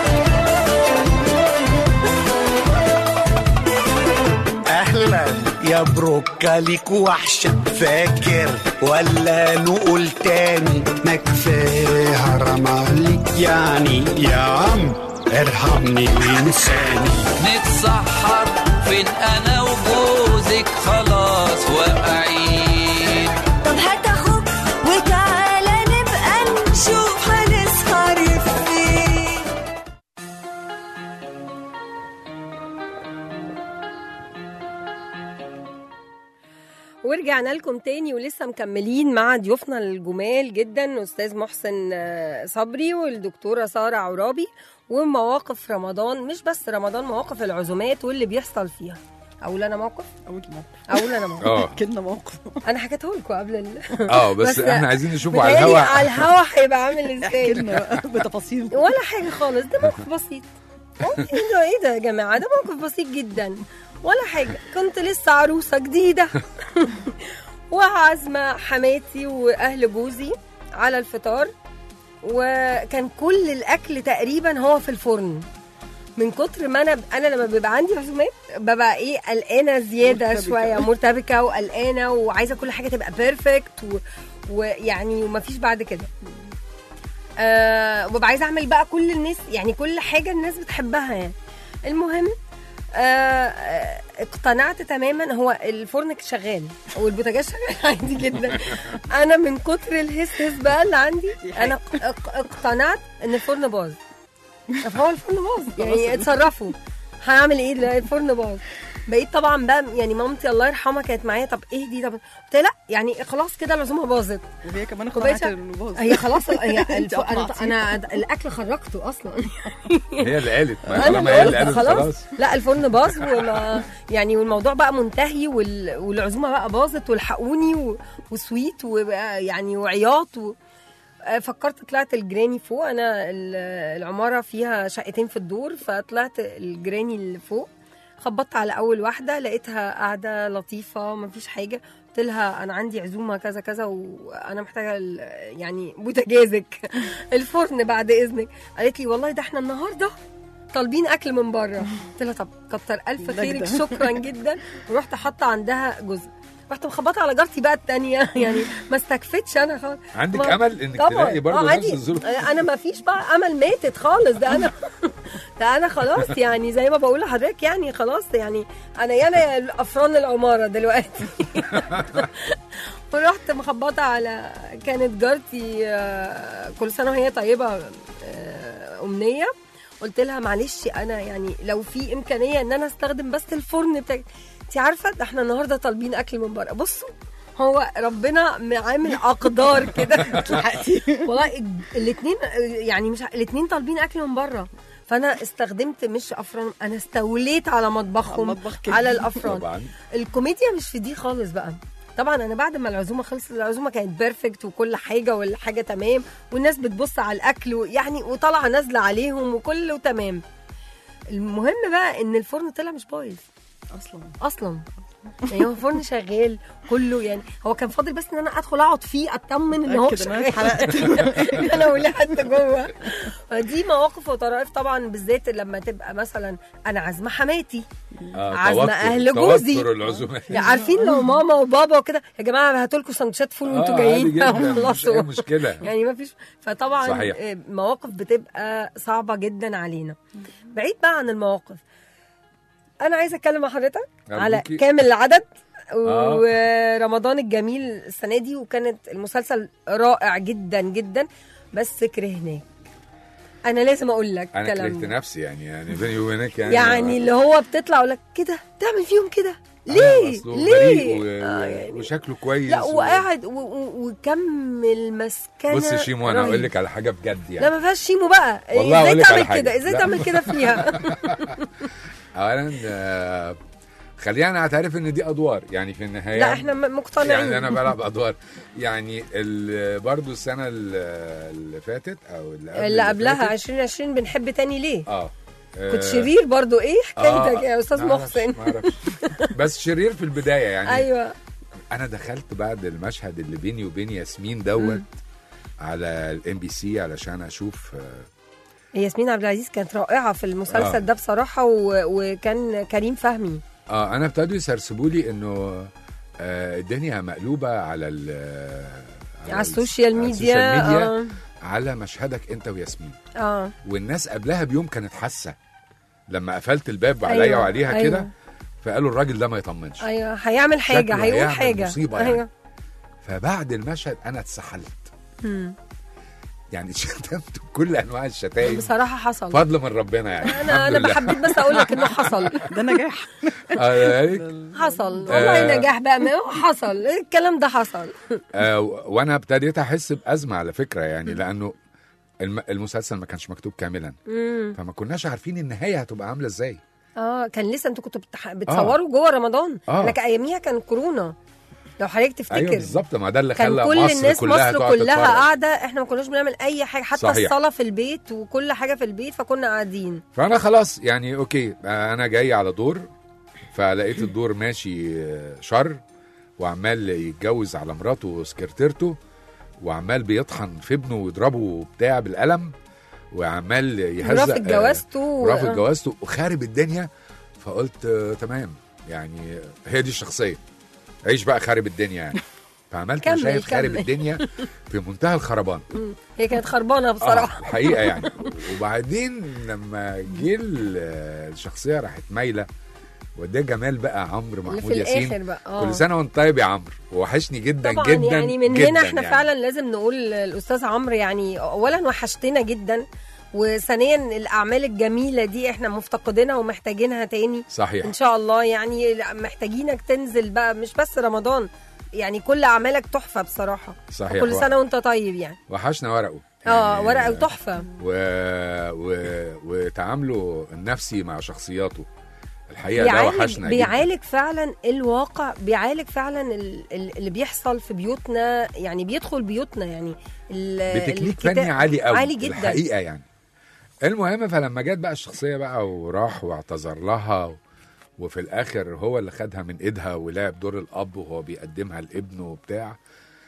[SPEAKER 7] اهلا يا بروكا ليك وحشه فاكر ولا نقول تاني ما كفايه حرام عليك يعني يا عم ارحمني وانساني
[SPEAKER 8] نتسحر فين انا وجوزك خلاص واقعين
[SPEAKER 6] طب هات اخوك وتعالى نبقى نشوف هنسهر فين
[SPEAKER 2] ورجعنا لكم تاني ولسه مكملين مع ضيوفنا الجمال جدا استاذ محسن آه، صبري والدكتوره ساره عرابي ومواقف رمضان مش بس رمضان مواقف العزومات واللي بيحصل فيها اقول انا موقف
[SPEAKER 4] اول موقف
[SPEAKER 2] اقول انا موقف
[SPEAKER 3] اه
[SPEAKER 4] كنا موقف
[SPEAKER 2] انا حكيته لكم قبل ال...
[SPEAKER 3] اه بس,
[SPEAKER 2] بس
[SPEAKER 3] احنا عايزين نشوفه على
[SPEAKER 2] بتهيألي
[SPEAKER 3] الهواء
[SPEAKER 2] على الهوا هيبقى عامل
[SPEAKER 4] احكي
[SPEAKER 2] ازاي
[SPEAKER 4] لنا بقى بتفاصيل
[SPEAKER 2] ولا حاجه خالص ده موقف بسيط هو ايه ده ايه ده يا جماعه ده موقف بسيط جدا ولا حاجه كنت لسه عروسه جديده وعازمه حماتي واهل جوزي على الفطار وكان كل الاكل تقريبا هو في الفرن من كتر ما انا انا لما بيبقى عندي عزومات ببقى ايه قلقانه زياده
[SPEAKER 4] مرتبكة.
[SPEAKER 2] شويه مرتبكه وقلقانه وعايزه كل حاجه تبقى بيرفكت و... ويعني ومفيش بعد كده آه وببقى عايزه اعمل بقى كل الناس يعني كل حاجه الناس بتحبها يعني المهم آه آه، اقتنعت تماما هو الفرن شغال والبوتاجاز شغال عادي جدا انا من كتر الهسهس بقى اللي عندي انا اق- اقتنعت ان الفرن باظ طب هو الفرن باظ يعني اتصرفوا هعمل ايه دلوقتي الفرن باظ بقيت طبعا بقى يعني مامتي الله يرحمها كانت معايا طب ايه دي طب قلت لها لا يعني خلاص كده العزومه باظت
[SPEAKER 4] وهي كمان
[SPEAKER 2] كوباية
[SPEAKER 4] اقتنعت
[SPEAKER 2] شاي.
[SPEAKER 4] انه باظ
[SPEAKER 2] هي خلاص هي الف...
[SPEAKER 4] أنت
[SPEAKER 2] انا
[SPEAKER 4] أقنعتيني.
[SPEAKER 2] انا الاكل خرجته اصلا
[SPEAKER 3] هي اللي قالت ما
[SPEAKER 2] انا
[SPEAKER 3] طالما هي اللي
[SPEAKER 2] اللي قلت
[SPEAKER 3] قالت
[SPEAKER 2] خلاص
[SPEAKER 3] خلاص
[SPEAKER 2] لا الفرن باظ وما يعني والموضوع بقى منتهي وال... والعزومه بقى باظت والحقوني و... وسويت وبقى يعني وعياط و... آه، فكرت طلعت الجراني فوق انا ال- العماره فيها شقتين في الدور فطلعت الجراني اللي فوق خبطت على اول واحده لقيتها قاعده لطيفه مفيش حاجه قلت لها انا عندي عزومه كذا كذا وانا محتاجه ال- يعني بوتاجازك الفرن بعد اذنك قالت لي والله ده احنا النهارده طالبين اكل من بره قلت لها طب كتر الف
[SPEAKER 4] نجدة.
[SPEAKER 2] خيرك شكرا جدا ورحت حاطه عندها جزء رحت مخبطه على جارتي بقى التانية يعني ما استكفتش انا خالص
[SPEAKER 3] عندك
[SPEAKER 2] ما-
[SPEAKER 3] امل انك
[SPEAKER 2] طبعا
[SPEAKER 3] تلاقي برضه
[SPEAKER 2] آه،
[SPEAKER 3] نفس
[SPEAKER 2] عادي.
[SPEAKER 3] الظروف
[SPEAKER 2] انا ما فيش بقى امل ماتت خالص ده انا ده انا خلاص يعني زي ما بقول لحضرتك يعني خلاص يعني انا يانا يا افران العماره دلوقتي ورحت مخبطه على كانت جارتي آه، كل سنه وهي طيبه آه، امنيه قلت لها معلش انا يعني لو في امكانيه ان انا استخدم بس الفرن بتاعي انت عارفه ده احنا النهارده طالبين اكل من بره بصوا هو ربنا عامل اقدار كده والله الاثنين يعني مش الاثنين طالبين اكل من بره فانا استخدمت مش افران انا استوليت على مطبخهم
[SPEAKER 4] على المطبخ كده.
[SPEAKER 2] على الافران
[SPEAKER 3] طبعا
[SPEAKER 2] الكوميديا مش في دي خالص بقى طبعا انا بعد ما العزومه خلصت العزومه كانت بيرفكت وكل حاجه والحاجه تمام والناس بتبص على الاكل ويعني وطالعه نازله عليهم وكله تمام المهم بقى ان الفرن طلع مش بايظ
[SPEAKER 4] اصلا
[SPEAKER 2] اصلا يعني هو فرن شغال كله يعني هو كان فاضل بس ان انا ادخل اقعد فيه اطمن ان هو
[SPEAKER 4] أتأكد إن أنا
[SPEAKER 2] شغال انا ولحد جوه فدي مواقف وطرائف طبعا بالذات لما تبقى مثلا انا عازمه حماتي
[SPEAKER 3] آه،
[SPEAKER 2] عازمة
[SPEAKER 3] توتر-
[SPEAKER 2] أهل جوزي.
[SPEAKER 3] توتر العزومات
[SPEAKER 2] يعني عارفين لو ماما وبابا وكده يا جماعه هاتوا لكم سندوتشات فول وانتوا
[SPEAKER 3] آه،
[SPEAKER 2] جايين
[SPEAKER 3] عادي جدا مش اي
[SPEAKER 2] خلصوا
[SPEAKER 3] مشكله
[SPEAKER 2] يعني ما فيش فطبعا
[SPEAKER 3] صحيح.
[SPEAKER 2] آه، مواقف بتبقى صعبه جدا علينا بعيد بقى عن المواقف انا عايزه اتكلم مع حضرتك على
[SPEAKER 3] أرجوكي.
[SPEAKER 2] كامل العدد
[SPEAKER 3] آه.
[SPEAKER 2] ورمضان الجميل السنه دي وكانت المسلسل رائع جدا جدا بس كرهناه انا لازم اقول لك
[SPEAKER 3] انا
[SPEAKER 2] الكلام
[SPEAKER 3] كرهت
[SPEAKER 2] ده.
[SPEAKER 3] نفسي يعني يعني بيني وبينك يعني
[SPEAKER 2] يعني اللي هو بتطلع اقول لك كده تعمل فيهم كده
[SPEAKER 3] آه،
[SPEAKER 2] ليه
[SPEAKER 3] أصله
[SPEAKER 2] ليه
[SPEAKER 3] بريء و...
[SPEAKER 2] آه، يعني
[SPEAKER 3] وشكله كويس
[SPEAKER 2] لا
[SPEAKER 3] و-
[SPEAKER 2] وقاعد و- و- وكم المسكنه
[SPEAKER 3] بص يا شيمو انا
[SPEAKER 2] رهيب.
[SPEAKER 3] اقول لك على حاجه بجد
[SPEAKER 2] لا
[SPEAKER 3] يعني
[SPEAKER 2] ما فيهاش شيمو بقى
[SPEAKER 3] والله
[SPEAKER 2] ازاي
[SPEAKER 3] أقول لك على
[SPEAKER 2] تعمل
[SPEAKER 3] حاجة.
[SPEAKER 2] كده ازاي
[SPEAKER 3] لا.
[SPEAKER 2] تعمل كده فيها
[SPEAKER 3] اولا آه، خلينا نعترف ان دي ادوار يعني في النهايه
[SPEAKER 2] لا احنا م- مقتنعين
[SPEAKER 3] يعني انا بلعب ادوار يعني ال- برضو السنه ال- اللي فاتت او اللي, قبل
[SPEAKER 2] اللي قبلها
[SPEAKER 3] فاتت،
[SPEAKER 2] 2020 بنحب تاني ليه
[SPEAKER 3] اه
[SPEAKER 2] كنت
[SPEAKER 3] آه،
[SPEAKER 2] شرير برضو ايه حكايتك
[SPEAKER 3] آه،
[SPEAKER 2] يا استاذ
[SPEAKER 3] ما أعرفش-
[SPEAKER 2] محسن
[SPEAKER 3] ما أعرفش. بس شرير في البدايه يعني
[SPEAKER 2] ايوه
[SPEAKER 3] انا دخلت بعد المشهد اللي بيني وبين ياسمين دوت على الام بي سي علشان اشوف آه،
[SPEAKER 2] ياسمين عبد العزيز كانت رائعه في المسلسل
[SPEAKER 3] آه.
[SPEAKER 2] ده بصراحه و... وكان كريم فهمي
[SPEAKER 3] اه انا ابتدوا يسرسبوا لي انه آه الدنيا مقلوبه على ال
[SPEAKER 2] على السوشيال
[SPEAKER 3] على
[SPEAKER 2] ميديا
[SPEAKER 3] السوشيال ميديا
[SPEAKER 2] اه
[SPEAKER 3] على مشهدك انت وياسمين
[SPEAKER 2] اه
[SPEAKER 3] والناس قبلها بيوم كانت حاسه لما قفلت الباب عليا
[SPEAKER 2] أيوة،
[SPEAKER 3] وعليها
[SPEAKER 2] أيوة.
[SPEAKER 3] كده فقالوا الراجل ده ما يطمنش
[SPEAKER 2] ايوه هيعمل حاجه
[SPEAKER 3] شكله
[SPEAKER 2] هيقول
[SPEAKER 3] هيعمل
[SPEAKER 2] حاجه
[SPEAKER 3] مصيبة يعني.
[SPEAKER 2] ايوه
[SPEAKER 3] فبعد المشهد انا اتسحلت
[SPEAKER 2] مم.
[SPEAKER 3] يعني شتمت كل انواع الشتايم
[SPEAKER 2] بصراحه حصل
[SPEAKER 3] فضل من ربنا يعني
[SPEAKER 2] انا
[SPEAKER 3] الحمد
[SPEAKER 2] انا
[SPEAKER 3] لله.
[SPEAKER 2] حبيت بس اقول لك انه حصل
[SPEAKER 4] ده نجاح
[SPEAKER 3] آه، يعني
[SPEAKER 2] حصل والله
[SPEAKER 3] آه.
[SPEAKER 2] نجاح بقى ما هو حصل الكلام ده حصل
[SPEAKER 3] آه، وانا ابتديت احس بازمه على فكره يعني لانه الم- المسلسل ما كانش مكتوب كاملا
[SPEAKER 2] امم
[SPEAKER 3] فما كناش عارفين النهايه هتبقى عامله ازاي
[SPEAKER 2] اه كان لسه انتوا كنتوا بتح... بتصوروا جوه رمضان
[SPEAKER 3] آه.
[SPEAKER 2] احنا كان اياميها كان كورونا لو حضرتك تفتكر
[SPEAKER 3] ايوه بالظبط ما ده اللي
[SPEAKER 2] كان
[SPEAKER 3] خلى
[SPEAKER 2] كل
[SPEAKER 3] مصر
[SPEAKER 2] الناس
[SPEAKER 3] كلها
[SPEAKER 2] مصر
[SPEAKER 3] تقعد
[SPEAKER 2] كلها
[SPEAKER 3] تتفرج.
[SPEAKER 2] قاعده احنا ما كناش بنعمل اي حاجه حتى
[SPEAKER 3] صحيح.
[SPEAKER 2] الصلاه في البيت وكل حاجه في البيت فكنا قاعدين
[SPEAKER 3] فانا خلاص يعني اوكي آه، انا جاي على دور فلقيت الدور ماشي آه، شر وعمال يتجوز على مراته وسكرتيرته وعمال بيطحن في ابنه ويضربه بتاع بالقلم وعمال يهزق
[SPEAKER 2] رافض
[SPEAKER 3] آه،
[SPEAKER 2] جوازته و-
[SPEAKER 3] رافض جوازته وخارب الدنيا فقلت آه، تمام يعني هي دي الشخصيه عيش بقى خارب الدنيا يعني فعملت
[SPEAKER 2] كمل،
[SPEAKER 3] مشاهد خارب
[SPEAKER 2] كمل.
[SPEAKER 3] الدنيا في منتهى الخربان
[SPEAKER 2] مم. هي كانت خربانه
[SPEAKER 3] آه
[SPEAKER 2] بصراحه
[SPEAKER 3] الحقيقه يعني وبعدين لما جه ال- الشخصيه راحت مايله وده جمال بقى عمرو
[SPEAKER 2] اللي
[SPEAKER 3] محمود
[SPEAKER 2] في
[SPEAKER 3] ياسين
[SPEAKER 2] الاخر بقى اه
[SPEAKER 3] كل سنه وانت طيب يا عمرو وحشني جدا
[SPEAKER 2] طبعا
[SPEAKER 3] جدا
[SPEAKER 2] يعني من
[SPEAKER 3] جدا
[SPEAKER 2] هنا احنا
[SPEAKER 3] يعني.
[SPEAKER 2] فعلا لازم نقول الاستاذ عمرو يعني اولا وحشتنا جدا وثانيا الاعمال الجميله دي احنا مفتقدينها ومحتاجينها تاني
[SPEAKER 3] صحيح
[SPEAKER 2] ان شاء الله يعني محتاجينك تنزل بقى مش بس رمضان يعني كل اعمالك تحفه بصراحه
[SPEAKER 3] صحيح
[SPEAKER 2] كل سنه وانت طيب يعني
[SPEAKER 3] وحشنا ورقه
[SPEAKER 2] اه
[SPEAKER 3] يعني
[SPEAKER 2] ورقه تحفه
[SPEAKER 3] و... و... وتعامله النفسي مع شخصياته الحقيقه ده
[SPEAKER 2] بيعالج
[SPEAKER 3] وحشنا جدا
[SPEAKER 2] بيعالج فعلا الواقع بيعالج فعلا ال- ال- اللي بيحصل في بيوتنا يعني بيدخل بيوتنا يعني ال-
[SPEAKER 3] بتكنيك
[SPEAKER 2] الكتاب-
[SPEAKER 3] فني عالي قوي
[SPEAKER 2] عالي جدا
[SPEAKER 3] الحقيقه يعني المهم فلما جت بقى الشخصيه بقى وراح واعتذر لها وفي الاخر هو اللي خدها من ايدها ولعب دور الاب وهو بيقدمها لابنه وبتاع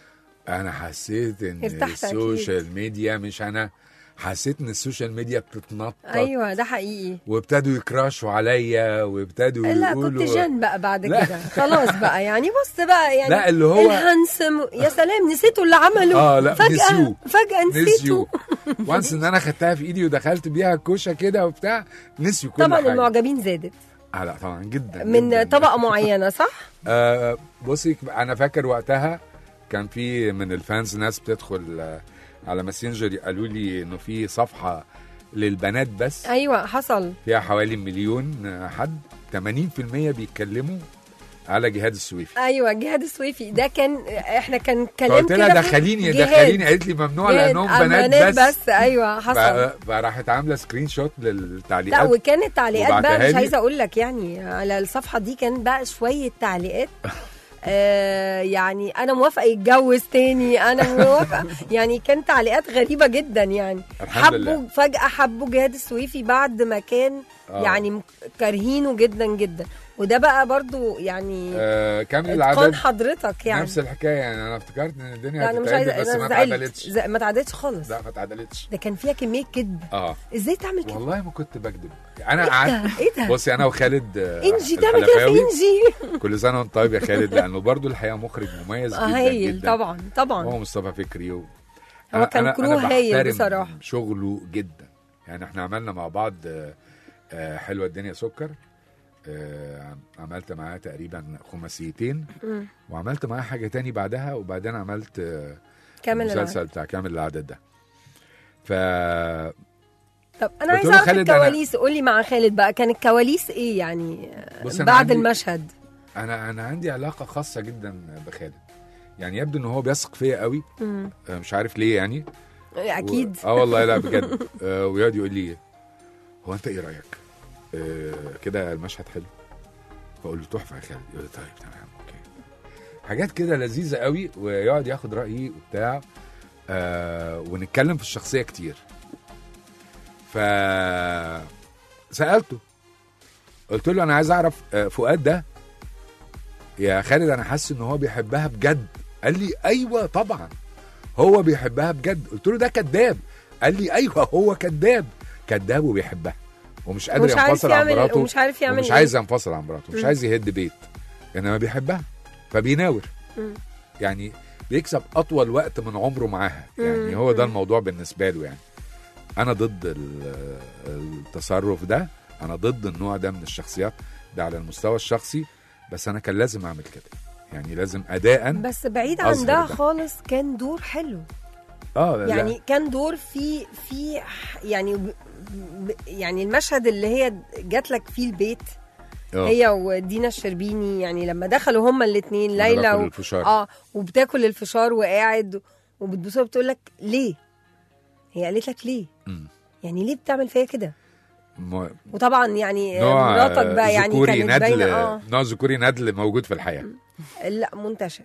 [SPEAKER 3] انا حسيت ان
[SPEAKER 2] ارتحت أكيد.
[SPEAKER 3] السوشيال ميديا مش انا حسيت ان السوشيال ميديا بتتنطط
[SPEAKER 2] ايوه ده حقيقي
[SPEAKER 3] وابتدوا يكراشوا عليا وابتدوا
[SPEAKER 2] لا
[SPEAKER 3] يقولوا
[SPEAKER 2] كنت جن بقى بعد
[SPEAKER 3] لا.
[SPEAKER 2] كده خلاص بقى يعني بص بقى يعني
[SPEAKER 3] لا اللي هو
[SPEAKER 2] الهانسم يا سلام نسيتوا اللي عمله
[SPEAKER 3] اه لا
[SPEAKER 2] فجأة
[SPEAKER 3] نسيوه
[SPEAKER 2] فجأة نسيتوا
[SPEAKER 3] نسيو وانس ان انا خدتها في ايدي ودخلت بيها كوشه كده وبتاع نسيوا كل
[SPEAKER 2] طبعا
[SPEAKER 3] حاجه
[SPEAKER 2] المعجبين زادت
[SPEAKER 3] آه لا طبعا جدا
[SPEAKER 2] من
[SPEAKER 3] جداً.
[SPEAKER 2] طبقة معينة صح؟
[SPEAKER 3] آه بصي انا فاكر وقتها كان في من الفانز ناس بتدخل آه على ماسنجر قالوا لي انه في صفحه للبنات بس
[SPEAKER 2] ايوه حصل
[SPEAKER 3] فيها حوالي مليون آه، حد 80% بيتكلموا على جهاد السويفي
[SPEAKER 2] ايوه جهاد السويفي ده كان احنا كان كلام
[SPEAKER 3] فقلت لها
[SPEAKER 2] كده
[SPEAKER 3] دخليني
[SPEAKER 2] جهاد.
[SPEAKER 3] دخليني قالت لي ممنوع
[SPEAKER 2] جهاد.
[SPEAKER 3] لانهم
[SPEAKER 2] آه،
[SPEAKER 3] بنات بس,
[SPEAKER 2] بس ايوه حصل
[SPEAKER 3] ف- فراحت عامله سكرين شوت
[SPEAKER 2] لا
[SPEAKER 3] للتعليقات
[SPEAKER 2] وكانت تعليقات بقى
[SPEAKER 3] وبعتها
[SPEAKER 2] مش
[SPEAKER 3] لي.
[SPEAKER 2] عايزه اقول لك يعني على الصفحه دي كان بقى شويه تعليقات آه يعني انا موافقه يتجوز تاني انا موافقه يعني كان تعليقات غريبه جدا يعني
[SPEAKER 3] الحمد لله.
[SPEAKER 2] حبوا فجاه حبوا جهاد السويفي بعد ما كان
[SPEAKER 3] آه.
[SPEAKER 2] يعني م- كارهينه جدا جدا وده بقى برضو يعني
[SPEAKER 3] آه كامل
[SPEAKER 2] اتقان
[SPEAKER 3] العدد
[SPEAKER 2] حضرتك يعني
[SPEAKER 3] نفس الحكايه يعني انا افتكرت ان الدنيا
[SPEAKER 2] لا انا مش عايزه
[SPEAKER 3] هتتعدل بس
[SPEAKER 2] انا
[SPEAKER 3] ما
[SPEAKER 2] زعلت
[SPEAKER 3] اتعدلتش
[SPEAKER 2] ز- ما اتعدلتش خالص
[SPEAKER 3] لا ما اتعدلتش
[SPEAKER 2] ده كان فيها كميه كذب
[SPEAKER 3] اه
[SPEAKER 2] ازاي تعمل كده
[SPEAKER 3] والله ما كنت بكذب انا
[SPEAKER 2] ايه
[SPEAKER 3] قعدت
[SPEAKER 2] ده ايه ده
[SPEAKER 3] بصي انا وخالد آه،
[SPEAKER 2] انجي تعمل كده في
[SPEAKER 3] الحلفاوي،
[SPEAKER 2] انجي
[SPEAKER 3] كل سنه وانت طيب يا خالد لانه برضو الحقيقه مخرج مميز
[SPEAKER 2] آه،
[SPEAKER 3] جدا
[SPEAKER 2] هايل
[SPEAKER 3] جدا
[SPEAKER 2] طبعا طبعا
[SPEAKER 3] هو مصطفى فكري و...
[SPEAKER 2] هو كان كرو هايل
[SPEAKER 3] بحترم
[SPEAKER 2] بصراحة.
[SPEAKER 3] شغله جدا يعني احنا عملنا مع بعض آه، آه، حلوه الدنيا سكر آه، عملت معاه تقريبا خماسيتين
[SPEAKER 2] مم.
[SPEAKER 3] وعملت معاه حاجه تاني بعدها وبعدين عملت آه،
[SPEAKER 2] كامل العدد.
[SPEAKER 3] المسلسل بتاع كامل العدد ده ف
[SPEAKER 2] طب انا
[SPEAKER 3] قلت
[SPEAKER 2] عايزه
[SPEAKER 3] له
[SPEAKER 2] اعرف
[SPEAKER 3] خالد أنا-
[SPEAKER 2] الكواليس قولي مع خالد بقى كان الكواليس ايه يعني
[SPEAKER 3] بص أنا
[SPEAKER 2] بعد
[SPEAKER 3] عندي-
[SPEAKER 2] المشهد
[SPEAKER 3] انا انا عندي علاقه خاصه جدا بخالد يعني يبدو ان هو بيثق فيا قوي
[SPEAKER 2] مم.
[SPEAKER 3] آه، مش عارف ليه يعني
[SPEAKER 2] اكيد
[SPEAKER 3] و... اه والله لا بجد آه ويقعد يقول لي هو انت ايه رايك؟ آه كده المشهد حلو فاقول له تحفه يا خالد يقول لي طيب تمام اوكي حاجات كده لذيذه قوي ويقعد ياخد رايي وبتاع آه ونتكلم في الشخصيه كتير ف سالته قلت له انا عايز اعرف آه، فؤاد ده يا خالد انا حاسس ان هو بيحبها بجد قال لي ايوه طبعا هو بيحبها بجد قلت له ده كذاب قال لي ايوه هو كذاب كذاب وبيحبها ومش قادر
[SPEAKER 2] ومش عارف
[SPEAKER 3] ينفصل عن
[SPEAKER 2] يعمل
[SPEAKER 3] مراته
[SPEAKER 2] ومش عارف يعمل
[SPEAKER 3] ومش
[SPEAKER 2] إيه.
[SPEAKER 3] عايز ينفصل عن مراته مش
[SPEAKER 2] مم.
[SPEAKER 3] عايز يهد بيت انما بيحبها فبيناور
[SPEAKER 2] مم.
[SPEAKER 3] يعني بيكسب اطول وقت من عمره معاها يعني
[SPEAKER 2] مم.
[SPEAKER 3] هو ده
[SPEAKER 2] مم.
[SPEAKER 3] الموضوع بالنسبه له يعني انا ضد ال- التصرف ده انا ضد النوع ده من الشخصيات ده على المستوى الشخصي بس انا كان لازم اعمل كده يعني لازم اداء
[SPEAKER 2] بس بعيد عن
[SPEAKER 3] أظهر
[SPEAKER 2] ده
[SPEAKER 3] ده.
[SPEAKER 2] خالص كان دور حلو
[SPEAKER 3] اه لا.
[SPEAKER 2] يعني كان دور في في ح- يعني ب- ب- يعني المشهد اللي هي جات لك فيه البيت
[SPEAKER 3] آه.
[SPEAKER 2] هي ودينا الشربيني يعني لما دخلوا هما الاثنين
[SPEAKER 3] لما
[SPEAKER 2] ليلى
[SPEAKER 3] باكل
[SPEAKER 2] و...
[SPEAKER 3] الفشار.
[SPEAKER 2] اه وبتاكل الفشار وقاعد وبتبص بتقول لك ليه هي قالت لك ليه
[SPEAKER 3] مم.
[SPEAKER 2] يعني ليه بتعمل فيا كده
[SPEAKER 3] م-
[SPEAKER 2] وطبعا يعني
[SPEAKER 3] نوع
[SPEAKER 2] مراتك بقى يعني
[SPEAKER 3] ذكوري
[SPEAKER 2] كانت
[SPEAKER 3] ندل
[SPEAKER 2] باينه اه
[SPEAKER 3] نوع ذكوري ندل موجود في الحياه
[SPEAKER 2] لا منتشر